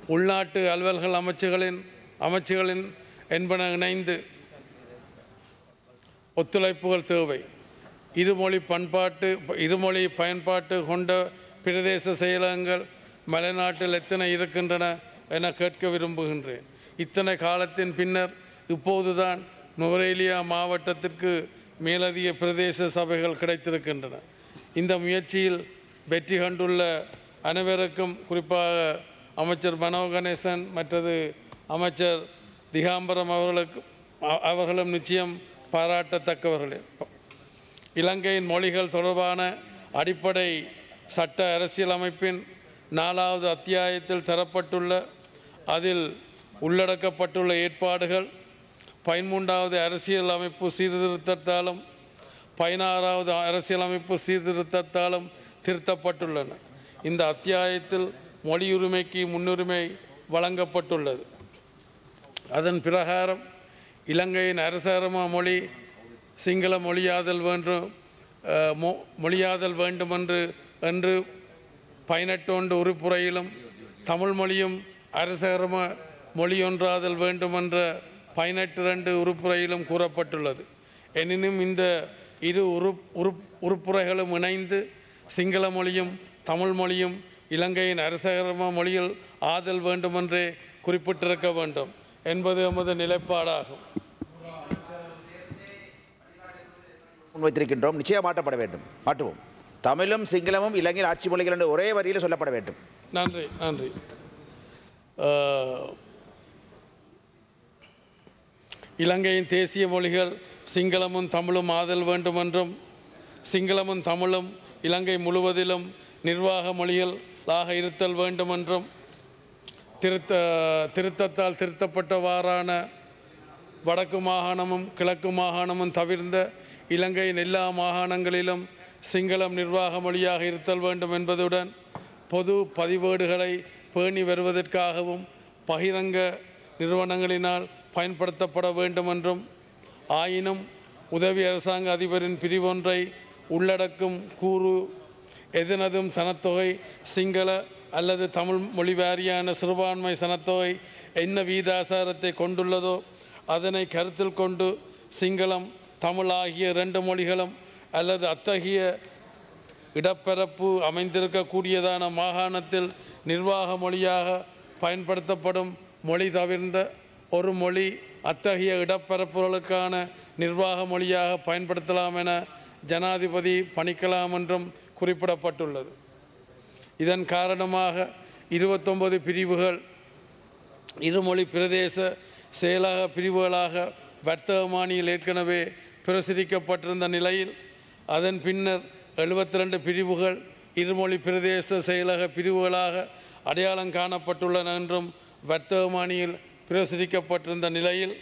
உள்நாட்டு அலுவல்கள் அமைச்சுகளின் அமைச்சுகளின் என்பன இணைந்து ஒத்துழைப்புகள் தேவை இருமொழி பண்பாட்டு இருமொழி பயன்பாட்டு கொண்ட பிரதேச செயலகங்கள் மலைநாட்டில் எத்தனை இருக்கின்றன என கேட்க விரும்புகின்றேன் இத்தனை காலத்தின் பின்னர் இப்போதுதான் நுவரேலியா மாவட்டத்திற்கு மேலதிக பிரதேச சபைகள் கிடைத்திருக்கின்றன இந்த முயற்சியில் வெற்றி கண்டுள்ள அனைவருக்கும் குறிப்பாக அமைச்சர் மனோ கணேசன் மற்றது அமைச்சர் திகாம்பரம் அவர்களுக்கு அ- அவர்களும் நிச்சயம் பாராட்டத்தக்கவர்களே இலங்கையின் மொழிகள் தொடர்பான அடிப்படை சட்ட அரசியலமைப்பின் நாலாவது அத்தியாயத்தில் தரப்பட்டுள்ள அதில் உள்ளடக்கப்பட்டுள்ள ஏற்பாடுகள் பதிமூன்றாவது அரசியலமைப்பு சீர்திருத்தத்தாலும் பதினாறாவது அரசியலமைப்பு சீர்திருத்தத்தாலும் திருத்தப்பட்டுள்ளன இந்த அத்தியாயத்தில் மொழியுரிமைக்கு முன்னுரிமை வழங்கப்பட்டுள்ளது அதன் பிரகாரம் இலங்கையின் அரசாரம மொழி சிங்கள மொழியாதல் வேண்டும் அஹ், மொ- மொழியாதல் வேண்டுமென்று என்று பதினெட்டொன்று உறுப்புரையிலும் தமிழ் மொழியும் அரசாரம மொழியொன்றாதல் வேண்டுமென்ற பதினெட்டு ரெண்டு உறுப்புரையிலும் கூறப்பட்டுள்ளது எனினும் இந்த இரு உறுப் உறுப் உறுப்புரைகளும் இணைந்து சிங்கள மொழியும் தமிழ் மொழியும் இலங்கையின் அரசாரம மொழியில் ஆதல் வேண்டுமென்றே குறிப்பிட்டிருக்க வேண்டும் என்பது எமது நிலைப்பாடாகும் முன்வைத்திருக்கின்றோம் நிச்சயம் மாற்றப்பட வேண்டும் மாற்றுவோம் தமிழும் சிங்களமும் இலங்கையின் ஆட்சி மொழிகள் என்று ஒரே வரியில் சொல்லப்பட வேண்டும் நன்றி நன்றி அஹ், இலங்கையின் தேசிய மொழிகள் சிங்களமும் தமிழும் ஆதல் வேண்டுமென்றும் சிங்களமும் தமிழும் இலங்கை முழுவதிலும் நிர்வாக மொழிகளாக இருத்தல் வேண்டுமென்றும் திருத்த திருத்தத்தால் திருத்தப்பட்டவாறான வடக்கு மாகாணமும் கிழக்கு மாகாணமும் தவிர்ந்த இலங்கையின் எல்லா மாகாணங்களிலும் சிங்களம் நிர்வாக மொழியாக இருத்தல் வேண்டும் என்பதுடன் பொது பதிவேடுகளை பேணி வருவதற்காகவும் பகிரங்க நிறுவனங்களினால் பயன்படுத்தப்பட வேண்டும் என்றும் ஆயினும் உதவி அரசாங்க அதிபரின் பிரிவொன்றை உள்ளடக்கும் கூறு எதனதும் சனத்தொகை சிங்கள அல்லது தமிழ் மொழி வாரியான சிறுபான்மை சனத்தொகை என்ன வீதாசாரத்தை கொண்டுள்ளதோ அதனை கருத்தில் கொண்டு சிங்களம் தமிழ் ஆகிய இரண்டு மொழிகளும் அல்லது அத்தகைய இடப்பரப்பு அமைந்திருக்கக்கூடியதான மாகாணத்தில் நிர்வாக மொழியாக பயன்படுத்தப்படும் மொழி தவிர்ந்த ஒரு மொழி அத்தகைய இடப்பரப்புகளுக்கான நிர்வாக மொழியாக பயன்படுத்தலாம் என ஜனாதிபதி பணிக்கலாம் என்றும் குறிப்பிடப்பட்டுள்ளது இதன் காரணமாக இருபத்தொன்பது பிரிவுகள் இருமொழி பிரதேச செயலக பிரிவுகளாக வர்த்தகமானியில் ஏற்கனவே பிரசுரிக்கப்பட்டிருந்த நிலையில் அதன் பின்னர் 72 ரெண்டு பிரிவுகள் இருமொழி பிரதேச செயலக பிரிவுகளாக அடையாளம் காணப்பட்டுள்ளன என்றும் வர்த்தகமானியில் பிரசுரிக்கப்பட்டிருந்த நிலையில்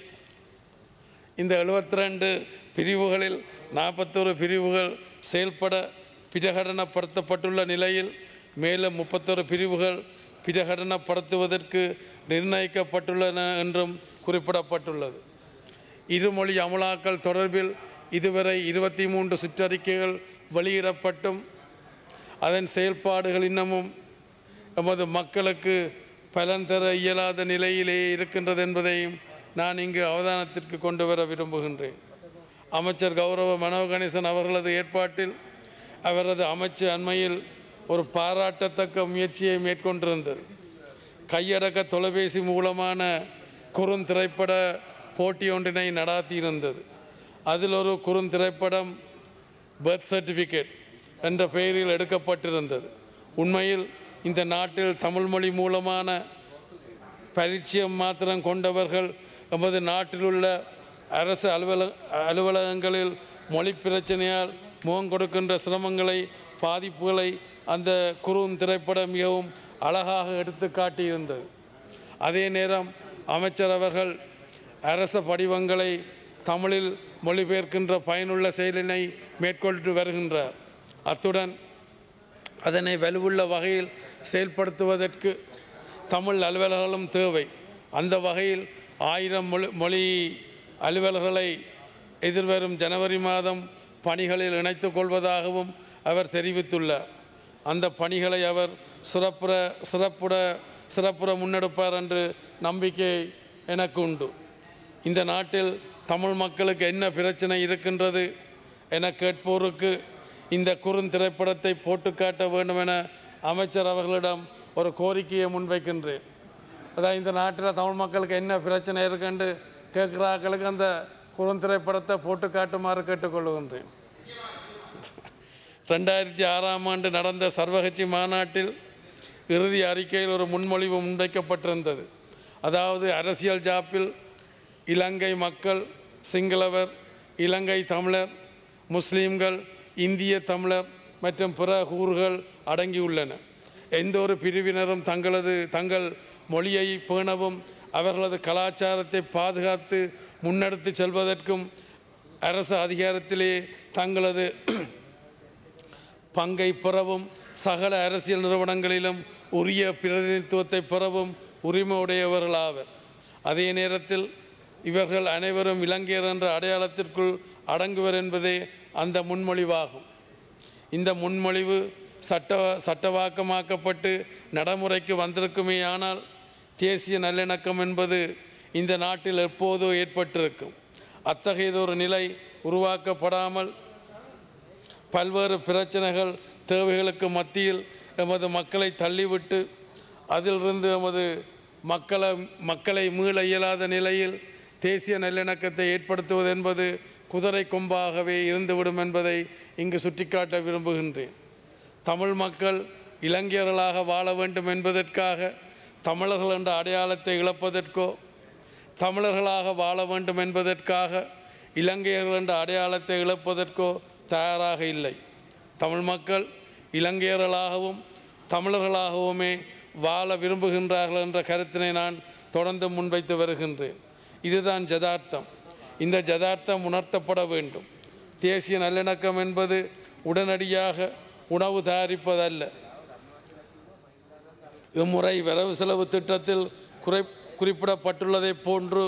இந்த 72 ரெண்டு பிரிவுகளில் நாற்பத்தொரு பிரிவுகள் செயல்பட பிரகடனப்படுத்தப்பட்டுள்ள நிலையில் மேலும் முப்பத்தொரு பிரிவுகள் பிரகடனப்படுத்துவதற்கு நிர்ணயிக்கப்பட்டுள்ளன என்றும் குறிப்பிடப்பட்டுள்ளது இருமொழி அமலாக்கல் தொடர்பில் இதுவரை இருபத்தி மூன்று சுற்றறிக்கைகள் வெளியிடப்பட்டும் அதன் செயல்பாடுகள் இன்னமும் எமது மக்களுக்கு பலன் தர இயலாத நிலையிலேயே இருக்கின்றது என்பதையும் நான் இங்கு அவதானத்திற்கு கொண்டு வர விரும்புகின்றேன் அமைச்சர் கௌரவ மனோ கணேசன் அவர்களது ஏற்பாட்டில் அவரது அமைச்சு அண்மையில் ஒரு பாராட்டத்தக்க முயற்சியை மேற்கொண்டிருந்தது கையடக்க தொலைபேசி மூலமான குறுந்திரைப்பட போட்டி ஒன்றினை நடாத்தியிருந்தது அதில் ஒரு குறுந்திரைப்படம் பர்த் சர்டிஃபிகேட் என்ற பெயரில் எடுக்கப்பட்டிருந்தது உண்மையில் இந்த நாட்டில் தமிழ் மொழி மூலமான பரிச்சயம் மாத்திரம் கொண்டவர்கள் எமது நாட்டிலுள்ள அரசு அலுவலக அலுவலகங்களில் மொழி பிரச்சனையால் முகம் கொடுக்கின்ற சிரமங்களை பாதிப்புகளை அந்த குறும் திரைப்படம் மிகவும் அழகாக எடுத்து காட்டியிருந்தது அதே நேரம் அமைச்சர் அவர்கள் அரச படிவங்களை தமிழில் மொழிபெயர்க்கின்ற பயனுள்ள செயலினை மேற்கொண்டு வருகின்றார் அத்துடன் அதனை வலுவுள்ள வகையில் செயல்படுத்துவதற்கு தமிழ் அலுவலர்களும் தேவை அந்த வகையில் ஆயிரம் மொழி மொழி அலுவலர்களை எதிர்வரும் ஜனவரி மாதம் பணிகளில் இணைத்துக் கொள்வதாகவும் அவர் தெரிவித்துள்ளார் அந்த பணிகளை அவர் சிறப்புற சிறப்புட சிறப்புற முன்னெடுப்பார் என்று நம்பிக்கை எனக்கு உண்டு இந்த நாட்டில் தமிழ் மக்களுக்கு என்ன பிரச்சனை இருக்கின்றது என கேட்போருக்கு இந்த குறுந்திரைப்படத்தை போட்டு காட்ட வேண்டும் என அமைச்சர் அவர்களிடம் ஒரு கோரிக்கையை முன்வைக்கின்றேன் அதான் இந்த நாட்டில் தமிழ் மக்களுக்கு என்ன பிரச்சனை இருக்குன்னு கேட்குறாக்களுக்கு அந்த குறுந்திரைப்படத்தை போட்டு காட்டுமாறு கேட்டுக்கொள்கின்றேன் ரெண்டாயிரத்தி ஆறாம் ஆண்டு நடந்த சர்வகட்சி மாநாட்டில் இறுதி அறிக்கையில் ஒரு முன்மொழிவு முன்வைக்கப்பட்டிருந்தது அதாவது அரசியல் ஜாப்பில் இலங்கை மக்கள் சிங்களவர் இலங்கை தமிழர் முஸ்லீம்கள் இந்திய தமிழர் மற்றும் பிற கூறுகள் அடங்கியுள்ளன எந்த ஒரு பிரிவினரும் தங்களது தங்கள் மொழியை பேணவும் அவர்களது கலாச்சாரத்தை பாதுகாத்து முன்னெடுத்து செல்வதற்கும் அரசு அதிகாரத்திலே தங்களது பங்கை பெறவும் சகல அரசியல் நிறுவனங்களிலும் உரிய பிரதிநிதித்துவத்தை பெறவும் உரிமை உடையவர்களாவர் அதே நேரத்தில் இவர்கள் அனைவரும் இலங்கையர் என்ற அடையாளத்திற்குள் அடங்குவர் என்பதே அந்த முன்மொழிவாகும் இந்த முன்மொழிவு சட்ட சட்டவாக்கமாக்கப்பட்டு நடைமுறைக்கு வந்திருக்குமே ஆனால் தேசிய நல்லிணக்கம் என்பது இந்த நாட்டில் எப்போதோ ஏற்பட்டிருக்கும் அத்தகையதொரு நிலை உருவாக்கப்படாமல் பல்வேறு பிரச்சனைகள் தேவைகளுக்கு மத்தியில் எமது மக்களை தள்ளிவிட்டு அதிலிருந்து எமது மக்களை மக்களை மீள இயலாத நிலையில் தேசிய நல்லிணக்கத்தை ஏற்படுத்துவது என்பது குதிரை கொம்பாகவே இருந்துவிடும் என்பதை இங்கு சுட்டிக்காட்ட விரும்புகின்றேன் தமிழ் மக்கள் இலங்கையர்களாக வாழ வேண்டும் என்பதற்காக தமிழர்கள் என்ற அடையாளத்தை இழப்பதற்கோ தமிழர்களாக வாழ வேண்டும் என்பதற்காக இலங்கையர்கள் என்ற அடையாளத்தை இழப்பதற்கோ தயாராக இல்லை தமிழ் மக்கள் இலங்கையர்களாகவும் தமிழர்களாகவுமே வாழ விரும்புகின்றார்கள் என்ற கருத்தினை நான் தொடர்ந்து முன்வைத்து வருகின்றேன் இதுதான் ஜதார்த்தம் இந்த ஜதார்த்தம் உணர்த்தப்பட வேண்டும் தேசிய நல்லிணக்கம் என்பது உடனடியாக உணவு தயாரிப்பதல்ல இம்முறை வரவு செலவு திட்டத்தில் குறை குறிப்பிடப்பட்டுள்ளதைப் போன்று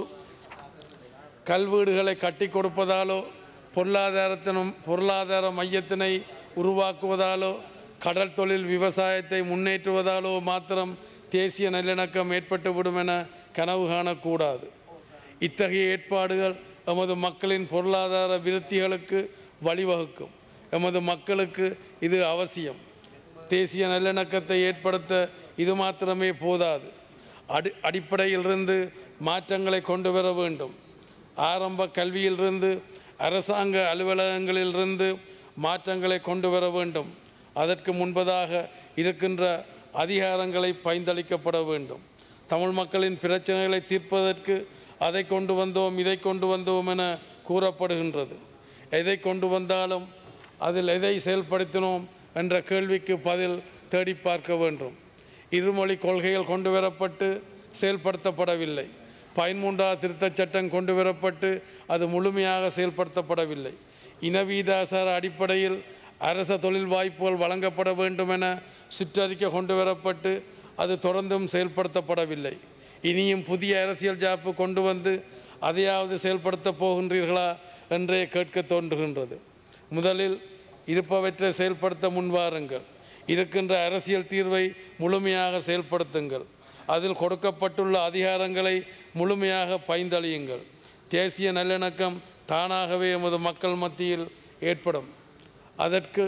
கல்வீடுகளை கட்டி கொடுப்பதாலோ பொருளாதாரத்தினும் பொருளாதார மையத்தினை உருவாக்குவதாலோ கடல் தொழில் விவசாயத்தை முன்னேற்றுவதாலோ மாத்திரம் தேசிய நல்லிணக்கம் ஏற்பட்டுவிடும் என கனவு காணக்கூடாது இத்தகைய ஏற்பாடுகள் எமது மக்களின் பொருளாதார விருத்திகளுக்கு வழிவகுக்கும் எமது மக்களுக்கு இது அவசியம் தேசிய நல்லிணக்கத்தை ஏற்படுத்த இது மாத்திரமே போதாது அடி அடிப்படையிலிருந்து மாற்றங்களை கொண்டு வர வேண்டும் ஆரம்ப கல்வியிலிருந்து அரசாங்க அலுவலகங்களிலிருந்து மாற்றங்களை கொண்டு வர வேண்டும் அதற்கு முன்பதாக இருக்கின்ற அதிகாரங்களை பயந்தளிக்கப்பட வேண்டும் தமிழ் மக்களின் பிரச்சனைகளை தீர்ப்பதற்கு அதை கொண்டு வந்தோம் இதை கொண்டு வந்தோம் என கூறப்படுகின்றது எதை கொண்டு வந்தாலும் அதில் எதை செயல்படுத்தினோம் என்ற கேள்விக்கு பதில் தேடி பார்க்க வேண்டும் இருமொழி கொள்கைகள் கொண்டு வரப்பட்டு செயல்படுத்தப்படவில்லை பயன்மூண்டா திருத்தச் சட்டம் கொண்டு வரப்பட்டு அது முழுமையாக செயல்படுத்தப்படவில்லை இனவீதாசார அடிப்படையில் அரச தொழில் வாய்ப்புகள் வழங்கப்பட வேண்டும் என சுற்றறிக்கை கொண்டு வரப்பட்டு அது தொடர்ந்தும் செயல்படுத்தப்படவில்லை இனியும் புதிய அரசியல் ஜாப்பு கொண்டு வந்து அதையாவது செயல்படுத்தப் போகின்றீர்களா என்றே கேட்க தோன்றுகின்றது முதலில் இருப்பவற்றை செயல்படுத்த முன்வாருங்கள் இருக்கின்ற அரசியல் தீர்வை முழுமையாக செயல்படுத்துங்கள் அதில் கொடுக்கப்பட்டுள்ள அதிகாரங்களை முழுமையாக பயந்தளியுங்கள் தேசிய நல்லிணக்கம் தானாகவே எமது மக்கள் மத்தியில் ஏற்படும் அதற்கு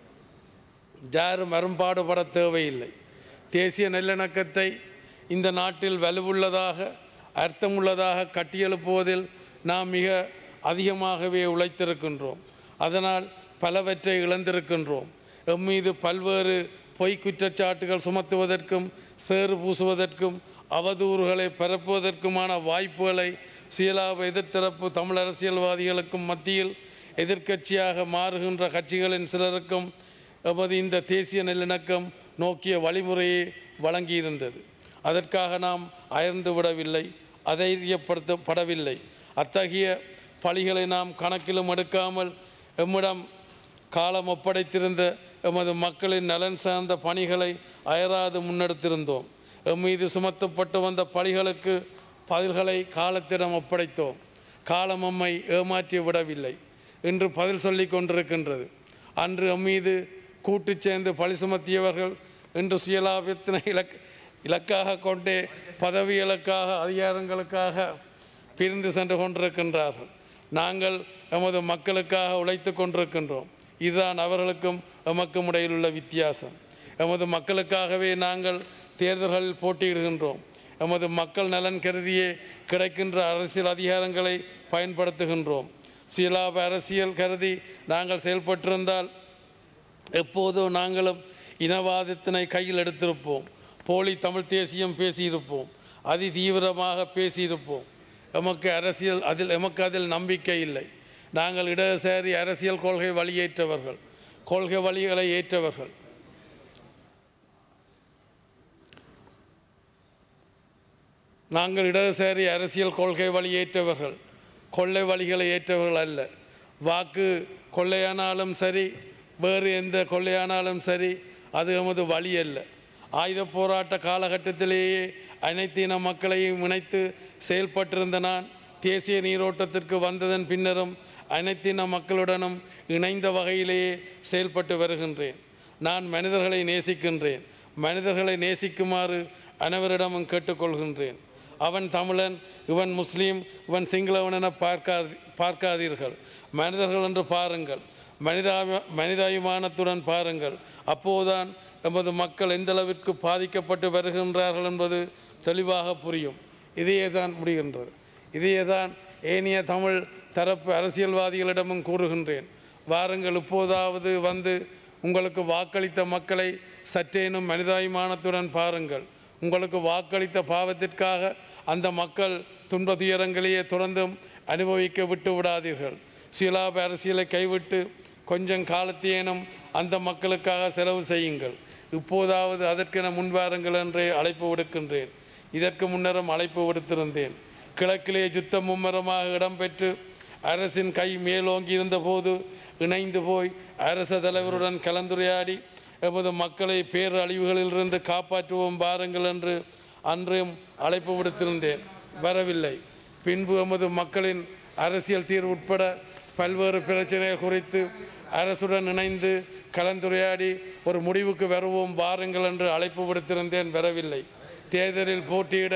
யாரும் அரும்பாடுபட தேவையில்லை தேசிய நல்லிணக்கத்தை இந்த நாட்டில் வலுவுள்ளதாக அர்த்தமுள்ளதாக கட்டியெழுப்புவதில் நாம் மிக அதிகமாகவே உழைத்திருக்கின்றோம் அதனால் பலவற்றை இழந்திருக்கின்றோம் எம்மீது பல்வேறு பொய் குற்றச்சாட்டுகள் சுமத்துவதற்கும் சேறு பூசுவதற்கும் அவதூறுகளை பரப்புவதற்குமான வாய்ப்புகளை சுயலாப எதிர்த்தரப்பு தமிழ் அரசியல்வாதிகளுக்கும் மத்தியில் எதிர்க்கட்சியாக மாறுகின்ற கட்சிகளின் சிலருக்கும் எமது இந்த தேசிய நல்லிணக்கம் நோக்கிய வழிமுறையை வழங்கியிருந்தது அதற்காக நாம் அயர்ந்து விடவில்லை அதைரியப்படுத்தப்படவில்லை அத்தகைய பழிகளை நாம் கணக்கிலும் எடுக்காமல் எம்மிடம் காலம் ஒப்படைத்திருந்த எமது மக்களின் நலன் சார்ந்த பணிகளை அயராது முன்னெடுத்திருந்தோம் எம் மீது சுமத்தப்பட்டு வந்த பழிகளுக்கு பதில்களை காலத்திடம் ஒப்படைத்தோம் காலம் நம்மை ஏமாற்றி விடவில்லை இன்று பதில் சொல்லி கொண்டிருக்கின்றது அன்று எம் மீது கூட்டு சேர்ந்து பழி சுமத்தியவர்கள் இன்று சுயலாபத்தினை இலக் இலக்காக கொண்டே பதவிகளுக்காக அதிகாரங்களுக்காக பிரிந்து சென்று கொண்டிருக்கின்றார்கள் நாங்கள் எமது மக்களுக்காக உழைத்து கொண்டிருக்கின்றோம் இதுதான் அவர்களுக்கும் எமக்கும் இடையில் உள்ள வித்தியாசம் எமது மக்களுக்காகவே நாங்கள் தேர்தல்களில் போட்டியிடுகின்றோம் எமது மக்கள் நலன் கருதியே கிடைக்கின்ற அரசியல் அதிகாரங்களை பயன்படுத்துகின்றோம் சுயலாப அரசியல் கருதி நாங்கள் செயல்பட்டிருந்தால் எப்போதும் நாங்களும் இனவாதத்தினை கையில் எடுத்திருப்போம் போலி தமிழ் தேசியம் பேசியிருப்போம் அதி தீவிரமாக பேசியிருப்போம் எமக்கு அரசியல் அதில் எமக்கு அதில் நம்பிக்கை இல்லை நாங்கள் இடதுசாரி அரசியல் கொள்கை வழியேற்றவர்கள் கொள்கை வழிகளை ஏற்றவர்கள் நாங்கள் இடதுசாரி அரசியல் கொள்கை வழி ஏற்றவர்கள் கொள்ளை வழிகளை ஏற்றவர்கள் அல்ல வாக்கு கொள்ளையானாலும் சரி வேறு எந்த கொள்ளையானாலும் சரி அது எமது வழி அல்ல ஆயுத போராட்ட காலகட்டத்திலேயே அனைத்து இன மக்களையும் இணைத்து செயல்பட்டிருந்த நான் தேசிய நீரோட்டத்திற்கு வந்ததன் பின்னரும் அனைத்து இன மக்களுடனும் இணைந்த வகையிலேயே செயல்பட்டு வருகின்றேன் நான் மனிதர்களை நேசிக்கின்றேன் மனிதர்களை நேசிக்குமாறு அனைவரிடமும் கேட்டுக்கொள்கின்றேன் அவன் தமிழன் இவன் முஸ்லீம் இவன் சிங்களவன் என பார்க்காதி பார்க்காதீர்கள் மனிதர்கள் என்று பாருங்கள் மனிதாபி மனிதாபிமானத்துடன் பாருங்கள் அப்போதுதான் எமது மக்கள் எந்த அளவிற்கு பாதிக்கப்பட்டு வருகின்றார்கள் என்பது தெளிவாக புரியும் இதையே தான் முடிகின்றது இதையே தான் ஏனைய தமிழ் தரப்பு அரசியல்வாதிகளிடமும் கூறுகின்றேன் வாருங்கள் இப்போதாவது வந்து உங்களுக்கு வாக்களித்த மக்களை சற்றேனும் மனிதாபிமானத்துடன் பாருங்கள் உங்களுக்கு வாக்களித்த பாவத்திற்காக அந்த மக்கள் துன்ப துயரங்களையே தொடர்ந்தும் அனுபவிக்க விட்டு விடாதீர்கள் சுயலாப அரசியலை கைவிட்டு கொஞ்சம் காலத்தேனும் அந்த மக்களுக்காக செலவு செய்யுங்கள் இப்போதாவது அதற்கென முன்வாருங்கள் என்றே அழைப்பு விடுக்கின்றேன் இதற்கு முன்னரும் அழைப்பு விடுத்திருந்தேன் கிழக்கிலே யுத்தம் மும்முரமாக இடம்பெற்று அரசின் கை மேலோங்கி இருந்தபோது இணைந்து போய் அரச தலைவருடன் கலந்துரையாடி எமது மக்களை பேரழிவுகளிலிருந்து காப்பாற்றுவோம் பாருங்கள் என்று அன்றும் அழைப்பு விடுத்திருந்தேன் வரவில்லை பின்பு எமது மக்களின் அரசியல் தீர்வு உட்பட பல்வேறு பிரச்சனைகள் குறித்து அரசுடன் இணைந்து கலந்துரையாடி ஒரு முடிவுக்கு வருவோம் வாருங்கள் என்று அழைப்பு விடுத்திருந்தேன் வரவில்லை தேர்தலில் போட்டியிட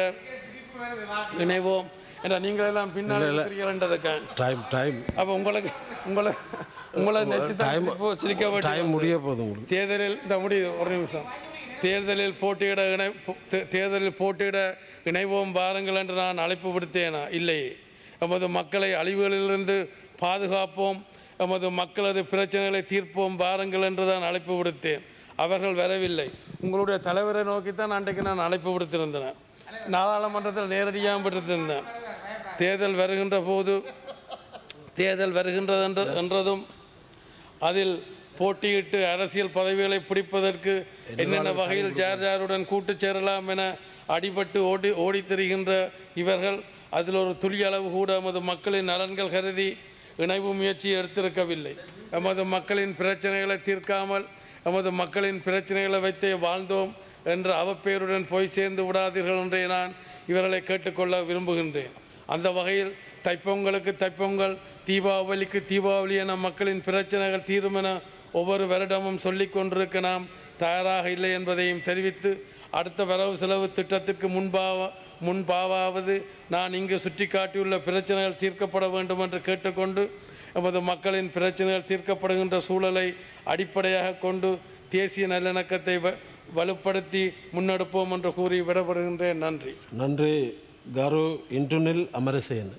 இணைவோம் என்ற நீங்கள் எல்லாம் பின்னால் இருக்கிறீர்கள்ன்றதுக்காக டைம் டைம் அப்போ உங்களுக்கு உங்களை உங்களை நெச்சு டைம் இப்போ சிரிக்க வேண்டிய டைம் முடிய போகுது உங்களுக்கு தேர்தலில் இந்த முடியுது ஒரு நிமிஷம் தேர்தலில் போட்டியிட இணை போ- தே- தேர்தலில் போட்டியிட இணைவோம் வாருங்கள் என்று நான் அழைப்பு விடுத்தேனா இல்லையே எமது மக்களை அழிவுகளிலிருந்து பாதுகாப்போம் எமது மக்களது பிரச்சனைகளை தீர்ப்போம் வாருங்கள் என்று தான் அழைப்பு விடுத்தேன் அவர்கள் வரவில்லை உங்களுடைய தலைவரை நோக்கித்தான் அன்றைக்கு நான் அழைப்பு விடுத்திருந்தேன் நாடாளுமன்றத்தில் நேரடியாக விடுத்திருந்தேன் தேர்தல் வருகின்ற போது தேர்தல் வருகின்றது என்ற என்றதும் அதில் போட்டியிட்டு அரசியல் பதவிகளை பிடிப்பதற்கு என்னென்ன வகையில் ஜார் ஜாருடன் கூட்டு சேரலாம் என அடிபட்டு ஓடி ஓடித் திரிகின்ற இவர்கள் அதில் ஒரு துளி அளவு கூட எமது மக்களின் நலன்கள் கருதி இணைவு முயற்சி எடுத்திருக்கவில்லை எமது மக்களின் பிரச்சனைகளை தீர்க்காமல் எமது மக்களின் பிரச்சனைகளை வைத்தே வாழ்ந்தோம் என்ற அவப்பெயருடன் போய் சேர்ந்து விடாதீர்கள் என்றே நான் இவர்களை கேட்டுக்கொள்ள விரும்புகின்றேன் அந்த வகையில் தைப்பொங்கலுக்கு தைப்பொங்கல் தீபாவளிக்கு தீபாவளி என மக்களின் பிரச்சனைகள் தீரும் என ஒவ்வொரு வருடமும் சொல்லிக் கொண்டிருக்க நாம் தயாராக இல்லை என்பதையும் தெரிவித்து அடுத்த வரவு செலவு திட்டத்திற்கு முன்பாக முன்பாவது நான் இங்கு சுட்டிக்காட்டியுள்ள பிரச்சனைகள் தீர்க்கப்பட வேண்டும் என்று கேட்டுக்கொண்டு எமது மக்களின் பிரச்சனைகள் தீர்க்கப்படுகின்ற சூழலை அடிப்படையாக கொண்டு தேசிய நல்லிணக்கத்தை வ- வலுப்படுத்தி முன்னெடுப்போம் என்று கூறி விடப்படுகின்றேன் நன்றி நன்றி ගරු ඉන්ටුනිල් අමරසයන.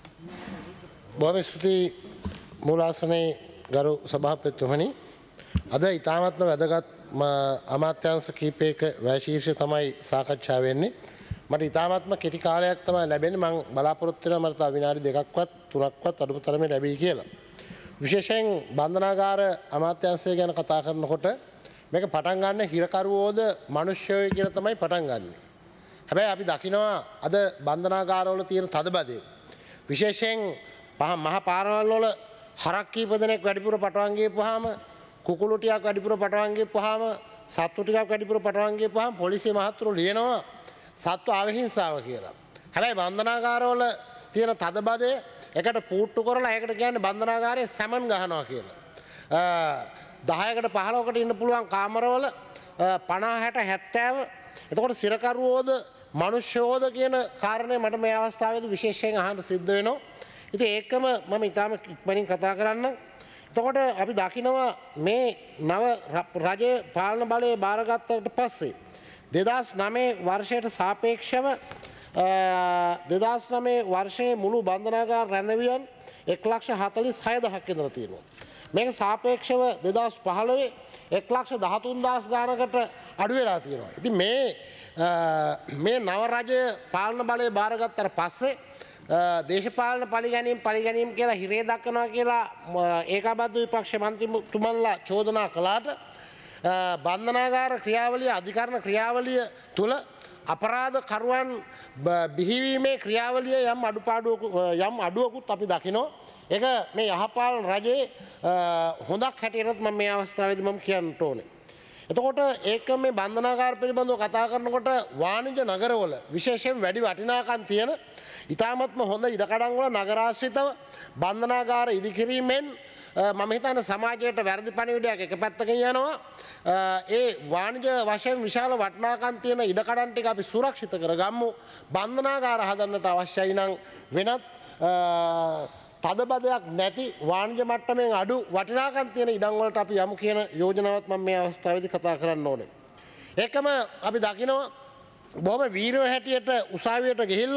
බොහොම ස්තුතියි මූලාසනයේ ගරු සභාපතිතුමනි අද ඉතාමත්ම වැදගත් ම- අමාත්‍යංශ කීපයක වැශීර්ෂ තමයි සාකච්ඡා වෙන්නේ මට ඉතාමත්ම කෙටි කාලයක් තමයි ලැබෙන මං බලාපොරොත්තුන මට විනාඩි දෙකක්වත් තුනක්වත් අඩු තරම ලැබී කියලා. විශේෂයෙන් බන්ධනාගාර අමාත්‍යංශය ගැන කතා කරනකොට මේක පටන් ගන්න හිරකරුවෝද මනුෂ්‍යය කියන තමයි පටන් ගන්නේ. හැබැයි අපි දකිනවා අද බන්ධනාගාරවල තියෙන තදබදය. විශේෂයෙන් පහ මහ පාරවල්වල හරක්කීප දෙනෙක් වැඩිපුර පටවන්ගේ පහම කුකුළුටියක් වැඩිපුර පටවන්ගේ පහම සත්තුටිකක් වැඩිපුර පටවන්ගේ පහම පොලිසි මහත්තුරු ලියනවා සත්තු අවහිංසාව කියලා. හැබැයි බන්ධනාගාරවල තියෙන තදබදය එකට පූට්ටු කරලා ඒකට කියන්න බන්ධනාගාරය සැමන් ගහනවා කියලා. දහයකට පහලෝකට ඉන්න පුළුවන් කාමරවල පනා හැට හැත්තෑව එතකොට සිරකරුවෝද මනුෂ්‍යෝද කියන කාරණය මට මේ අවස්ථාවද විශේෂයෙන් අහන්ට සිද්ධ වෙනවා. ඉති ඒකම මම ඉතාම ඉක්මනින් කතා කරන්න. එතකොට අපි දකිනවා මේ නව රජය පාලන බලය භාරගත්තයට පස්සේ. දෙදස් නමේ වර්ෂයට සාපේක්ෂව දෙදස් නමේ වර්ෂයේ මුළු බන්ධනාගාර රැඳවියන් එක් ලක්ෂ හතලිස් හයදහක් ඉදර තියෙනවා. මේක සාපේක්ෂව දෙදස් පහළවේ එක් ලක්ෂ දහතුන්දස් ගානකට අඩුවෙලා තියෙනවා. ඉති මේ මේ නවරජය පාලන බලය භාරගත්තර පස්සේ දේශපාලන පලිගැනීම් පලිගැනීම් කියලා හිරේ දක්කනවා කියලා ඒකාබද්ධ විපක්ෂ මන්ත්‍රතුමන්ලා චෝදනා කලාට බන්ධනාගාර ක්‍රියාවලිය අධිකරණ ක්‍රියාවලිය තුළ අපරාධ කරුවන් බිහිවීමේ ක්‍රියාවලිය යම් අඩුපාඩුවකු යම් අඩුවකුත් අපි දකිනෝ එක මේ යහපාල රජයේ හොඳක් හැටියරත් ම මේ අවස්ථාවද මම කියන්නට ඕනේ. එතකොට ඒක මේ බන්ධනාකාර පිළිබඳව කතා කරනකොට වාණිජ නගරවල විශේෂයෙන් වැඩි වටිනාකන් තියෙන ඉතාමත්ම හොඳ ඉඩකඩංවල නගරාශ්‍රිතව බන්ධනාගාර ඉදිකිරීමෙන් මම හිතන සමාජයට වැරදි පණිවිඩයක් එක පැත්තකින් යනවා ඒ වාණිජ වශයෙන් විශාල වටනාකන් තියෙන ඉඩකඩන්ටික අපි සුරක්ෂිත කර ගම්මු බන්ධනාගාර හදන්නට අවශ්‍යයි නං වෙනත් තදබදයක් නැති වාණජ මට්ටමෙන් අඩු වටිනාකන් තියෙන ඉඩංවලට අපි යමු කියන යෝජනාවත් ම මේ අවස්ථාවදි කතා කරන්න ඕනේ. ඒකම අපි දකිනවා බොහම වීරෝ හැටියට උසාවියට ගෙහිල්ල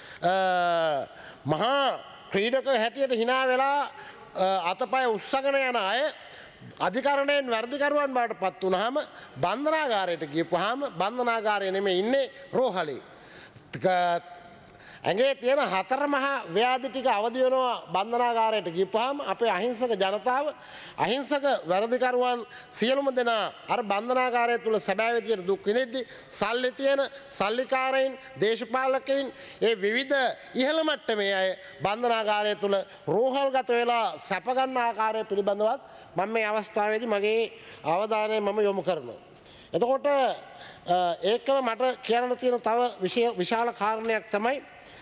මහා ක්‍රීඩක හැටියට හිනා වෙලා අතපය උත්සගෙන යන අය අධිකරණයෙන් වැරදිකරුවන් බට පත් වනහම බන්ධනාගාරයට ගියපුහාම බන්ධනාගාරය නෙම ඉන්නේ රෝහලේ. ඇගේ තියෙන හතර මහා ව්‍යාධි ටික අවදියනවා බන්ධනාගාරයට ගිපහම අපේ අහිංසක ජනතාව අහිංසක වැරදිකරුවන් සියලුම දෙනා අර බන්ධනාගාරය තුළ සැබෑවිතියට දුක් විනිද්දි සල්ලි තියෙන සල්ලිකාරයින් දේශපාලකයින් ඒ විවිධ ඉහළ මට්ට මේ අය බන්ධනාගාරය තුළ රෝහල් ගත වෙලා සැපගන්න ආකාරය පිළිබඳවත් මම මේ අවස්ථාවේදි මගේ අවධානය මම යොමු කරනවා. එතකොට ඒකම මට කියන්න තියෙන තව විශාල කාරණයක් තමයි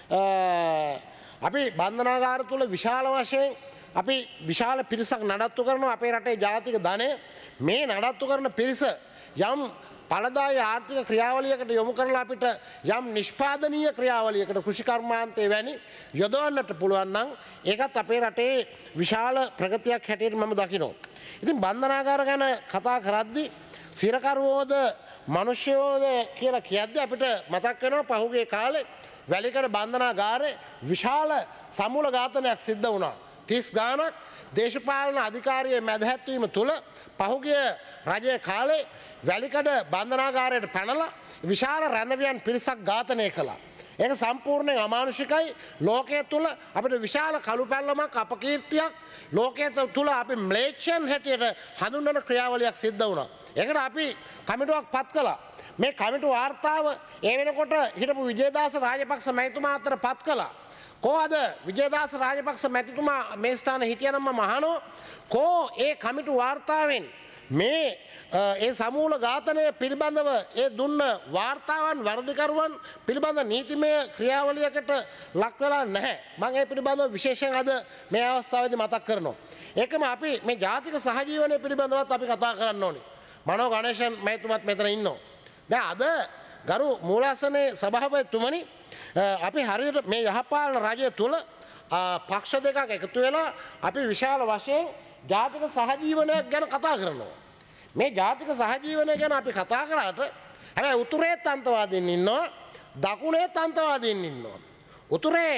අපි බන්ධනාගාර තුළ විශාල වශයෙන් අපි විශාල පිරිසක් නඩත්තු කරන අපේ රටේ ජාතික ධනය මේ නඩත්තු කරන පිරිස යම් පලදාය ආර්ථික ක්‍රියාවලියකට යොමු කරලා අපිට යම් නිෂ්පාදනීය ක්‍රියාවලියකට කෘෂිකර්මාන්තය වැනි යොදවන්නට පුළුවන්නම් ඒකත් අපේ රටේ විශාල ප්‍රගතියක් හැටියට මම දකිනෝ. ඉතින් බන්ධනාගාර ගැන කතා කරද්දි සිරකරුවෝද මනුෂ්‍යයෝද කියලා කියද්ද අපිට මතක් වෙනවා පහුගේ කාලේ වැලිකට බන්ධනාගාරය විශාල සමුල ඝාතනයක් සිද්ධ වුණා. තිස් ගානක් දේශපාලන අධිකාරය මැදහැත්වීම තුළ පහුගිය රජය කාලේ වැලිකඩ බන්ධනාගාරයට පැනල විශාල රැඳවියන් පිරිසක් ඝාතනය කළා. ඒක සම්පූර්ණයෙන් අමානුෂිකයි ලෝකය තුළ අපිට විශාල කළු පැල්ලමක් අපකීර්තියක් ලෝකය තුළ අපි මලේක්ෂන් හැටියට හඳුන්නන ක්‍රියාවලයක් සිද්ධ වුණා. එකට අපි කමිටුවක් පත් කලා. මේ කමිටු වාර්තාව ඒ වෙනකොට හිටපු විජේදාස රාජපක්ෂ මැතුමා අතර පත් කළා. කෝ අද විජේදාස රාජපක්ෂ මැතිතුමා මේ ස්ථාන හිටියනම්ම මහනෝ කෝ ඒ කමිටු වාර්තාවෙන් මේ ඒ සමූල ඝාතනය පිළිබඳව ඒ දුන්න වාර්තාවන් වර්ධකරුවන් පිළිබඳ නීතිමය ක්‍රියාවලියකට ලක්වෙලා නැහැ මං ඒ පිළිබඳව විශේෂයෙන් අද මේ අවස්ථාවද මතක් කරනවා. ඒකම අපි මේ ජාතික සහජීවනය පිළිබඳවත් අපි කතා කරන්න ඕනි. මනෝ ගණේෂන් මැතුමත් මෙතන ඉන්නවා. දැ අද ගරු මූලස්සනය සභහපතුමනි අපි හරියට මේ යහපාලන රජය තුළ පක්ෂ දෙකක් එකතු වෙලා අපි විශාල වශයෙන් ජාතික සහජීවනයක් ගැන කතා කරනවා. මේ ජාතික සහජීවනය ගැන අපි කතා කරාට හැබැ උතුරේත් අන්තවාදයෙන් ඉන්නවා දකුණේ තන්තවාදයෙන් ඉන්නවා. උතුරේ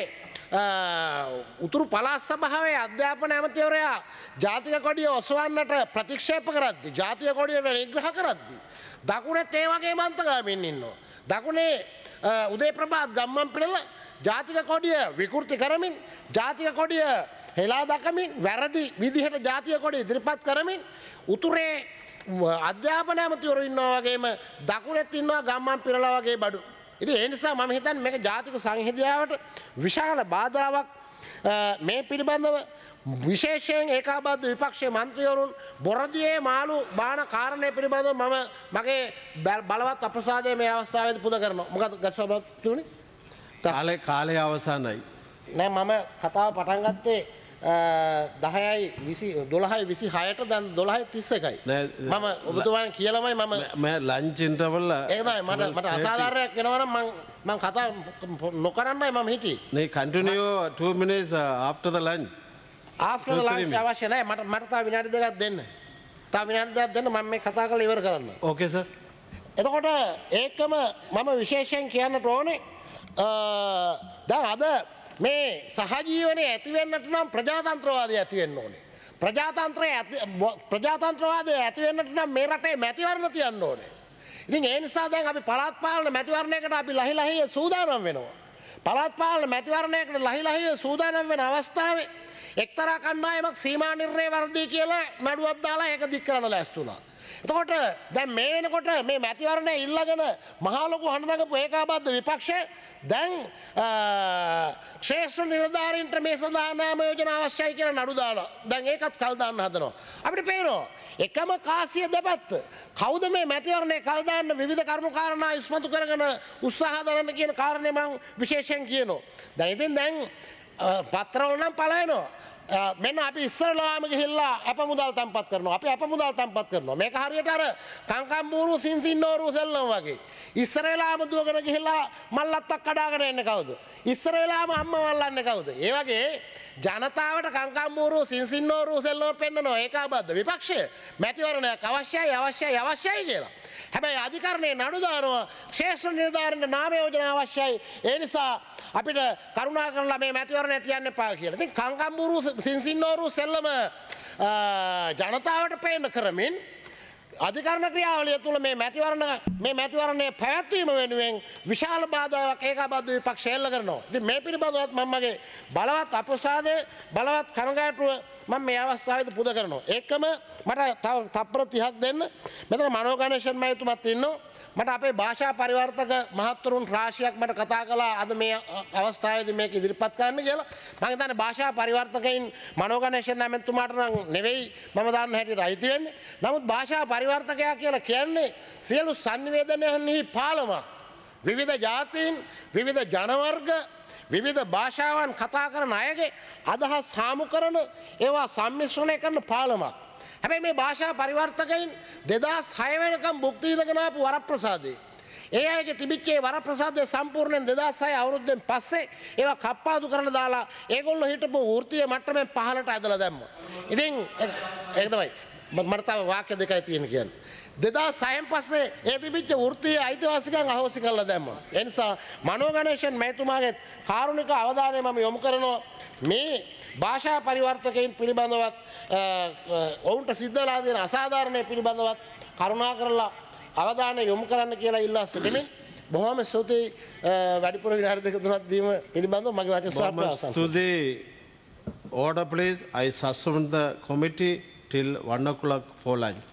උතුරු පලස් සභාවේ අධ්‍යාපන ඇමතිවරයා ජාතික කොඩිය ඔස්වන්නට ප්‍රතික්ෂේප කරද්දි ජාතිය කොඩියට නිග්‍රහ කරද්දි. දකුණෙත් ඒ වගේ මන්තගාමින් ඉන්නවා. දකුණේ උදේ ප්‍රභාත් ගම්මන් පිළල ජාතික කොඩිය විකෘති කරමින් ජාතික කොඩිය හෙලා දකමින් වැරදි විදිහට ජාතිය කොඩි ඉදිරිපත් කරමින් උතුරේ අධ්‍යාපන ඇමතිවරු ඉන්නවා වගේම දකුණෙත් ඉන්නවා ගම්මන් පිරලා වගේ බඩු. ඉති එනිසා මම හිතන් මේක ජාතික සංහිදියාවට විශාල බාධාවක් මේ පිළිබඳව විශේෂයෙන් ඒකාබද්ධ විපක්ෂය මන්ත්‍රයවරුන් බොරදියේ මාළු බාන කාරණය පිළිබඳව මම මගේ බලවත් අපසාදය මේ අවස්ථාවද පුද කරන මොකද ගස්වබත්තුනි කාලය කාලය අවසානයි. නෑ මම කතාව පටන්ගත්තේ දහයයි විසි දොළහයි විසි හයට දැන් දොළහයි තිස්ස එකයි. නෑ, මම ඔබතුමාන් කියලමයි මම මෑ ලංච් ඉන්ටර්වල් ඒකයි මට මට අසාධාරයක් වෙනවනම් මං මං කතා නොකරන්නයි මම හිටියේ. නේ continue 2 minutes uh, after the lunch after Two, three lunch minutes. අවශ්‍ය නැහැ මට මට තා විනාඩි දෙකක් දෙන්න. තා විනාඩි දෙකක් දෙන්න මම මේ කතා කරලා ඉවර කරන්න. ඕකේ සර් එතකොට ඒකම මම විශේෂයෙන් කියන්නට ඕනේ අ, දැන් අද මේ සහජීවනය ඇතිවෙන්නට නම් ප්‍රජාතන්ත්‍රවාදය ඇතිවෙන්න ඕනේ. ප්‍රජාතන්ත්‍රය ඇති- ව- ප්‍රජාතන්ත්‍රවාදය ඇතිවෙන්නට නම් මේ රටේ මැතිවරණ තියන්න ඕනේ. ඉතින් ඒ නිසා දැන් අපි පළාත් පාලන මැතිවරණයකට අපි ලහි ලහිය සූදානම් වෙනවා. පළාත් පාලන මැතිවරණයකට ලහි ලහිය සූදානම් වෙන අවස්ථාවේ එක්තරා කණ්ඩායමක් සීමා නිර්ණය වර්දී කියලා නඩුවක් දාලා ඒක දික් කරන්න ලැස්තුනා. එතකොට දැන් මේ වෙනකොට මේ මැතිවරණය ඉල්ලගෙන මහලොකු හඬනගපු ඒකාබද්ධ විපක්ෂ දැන් ක්ෂේෂ්ත්‍ර නිලධාරීන්ට මේ සඳහා නාම යෝජනා අවශ්‍යයි කියලා නඩු දාලා දැන් ඒකත් කල් දාන්න හදනවා. අපිට පේනවා එකම කාසිය දෙපැත්ත. කවුද මේ මැතිවරණය කල් දාන්න විවිධ කරුණු කාරණා ඉස්මතු කරගෙන උත්සාහ දරන්න කියන කාරණේ මම විශේෂයෙන් කියනවා. දැන් ඉතින් දැන් අ, පත්‍රවල නම් පලයනවා. අ, මෙන්න අපි ඉස්සරලාම ගිහිල්ලා අප මුදල් තම්පත් කරනවා අපි අප මුදල් තම්පත් කරනවා මේක හරියට අර කංකම්බූරු සින්සින්නෝරු සෙල්ලම් වගේ ඉස්සරලාම දුවගෙන ගිහිල්ලා මල්ලත්තක් කඩාගෙන එන්න කවුද ඉස්සරලාම අම්ම වල්ලන්න කවුද ඒ වගේ ජනතාවට කංකම්බූරු සින්සින්නෝරු සෙල්ලම පෙන්න්නනවා ඒකාබද්ධ විපක්ෂය මැතිවරණයක් අවශ්‍යයි අවශ්‍යයි අවශ්‍යයි කියලා හැබැයි අධිකරණය නඩුදානවා ශේෂ්ත්‍ර නිර්ධාරණයට නාම යෝජන අවශ්‍යයි ඒ නිසා අපිට කරුණා කරලා මේ මැතිවරණ තියන්න එපා කියලා. ඉතින් කංකම්බුරු සින්සින්නෝරු සෙල්ලම අ, ජනතාවට පේන්න කරමින් අධිකරණ ක්‍රියාවලිය තුළ මේ මැතිවරණ මේ මැතිවරණය පැවැත්වීම වෙනුවෙන් විශාල බාධාවක් ඒකාබද්ධ විපක්ෂ එල්ල කරනවා. ඉතින් මේ පිළිබඳවත් මම මගේ බලවත් අප්‍රසාදය බලවත් කනගාටුව මම මේ අවස්ථාවේදී පුද කරනවා. ඒකම මට තව තප්පර 30ක් දෙන්න. මෙතන මනෝ ගණේෂන් මහතුමත් ඉන්නවා. මට අපේ භාෂා පරිවර්තක මහත්තුරුන් රාශියක් මට කතා කළා අද මේ අවස්ථාවේදී මේක ඉදිරිපත් කරන්න කියලා. මම හිතන්නේ භාෂා පරිවර්තකයින් මනෝ ගණේෂන් නැමැතුමාට නම් නෙවෙයි මම දාන්න හැටියට අයිති වෙන්නේ. නමුත් භාෂා පරිවර්තකයා කියලා කියන්නේ සියලු sannivedanayන්හි පාලමක්. විවිධ ජාතීන් විවිධ ජනවර්ග විවිධ භාෂාවන් කතා කරන අයගේ අදහස් හාමු කරන ඒවා සම්මිශ්‍රණය කරන පාලමක්. හැබැයි මේ භාෂා පරිවර්තකයින් දෙදස් හයවැනකම් බුක්තිීදගෙනාපු වරප්‍රසාදේ. ඒ අයගේ තිබිච්චේ වරප්‍රසාදය සම්පූර්ණයෙන් දෙදස් සය අවුරුද්ධෙන් පස්සේ ඒවා කප්පාදු කරන දාලා ඒගොල්ල හිටපු වෘතිය මට්ටමෙන් පහලට ඇදල දැම්ම. ඉතින් ඒතමයි මර්තාව වාක්‍ය දෙකයි තියෙන කියන්න. දෙදා සයන් පස්සේ ඒ තිබිච්ච වෘතිය අයිතිවාසිකන් අහෝසි කරලා දැම්ම. එනිසා මනෝගණේෂන් මැතුමාගේ කාරුණික අවධානය මම යොමු කරනවා මේ භාෂා පරිවර්තකයින් පිළිබඳවත් අ, අ, ඔවුන්ට සිද්ධලා දෙන අසාධාරණය පිළිබඳවත් කරුණා කරලා අවධානය යොමු කරන්න කියලා ඉල්ලා සිටිමින් බොහොම ස්තුතියි අ, වැඩිපුර විනාඩි දෙක තුනක් දීම පිළිබඳව මගේ වචන ස්වාප්‍ය අවසන්. to the order please i suspend the committee till 1 o'clock for lunch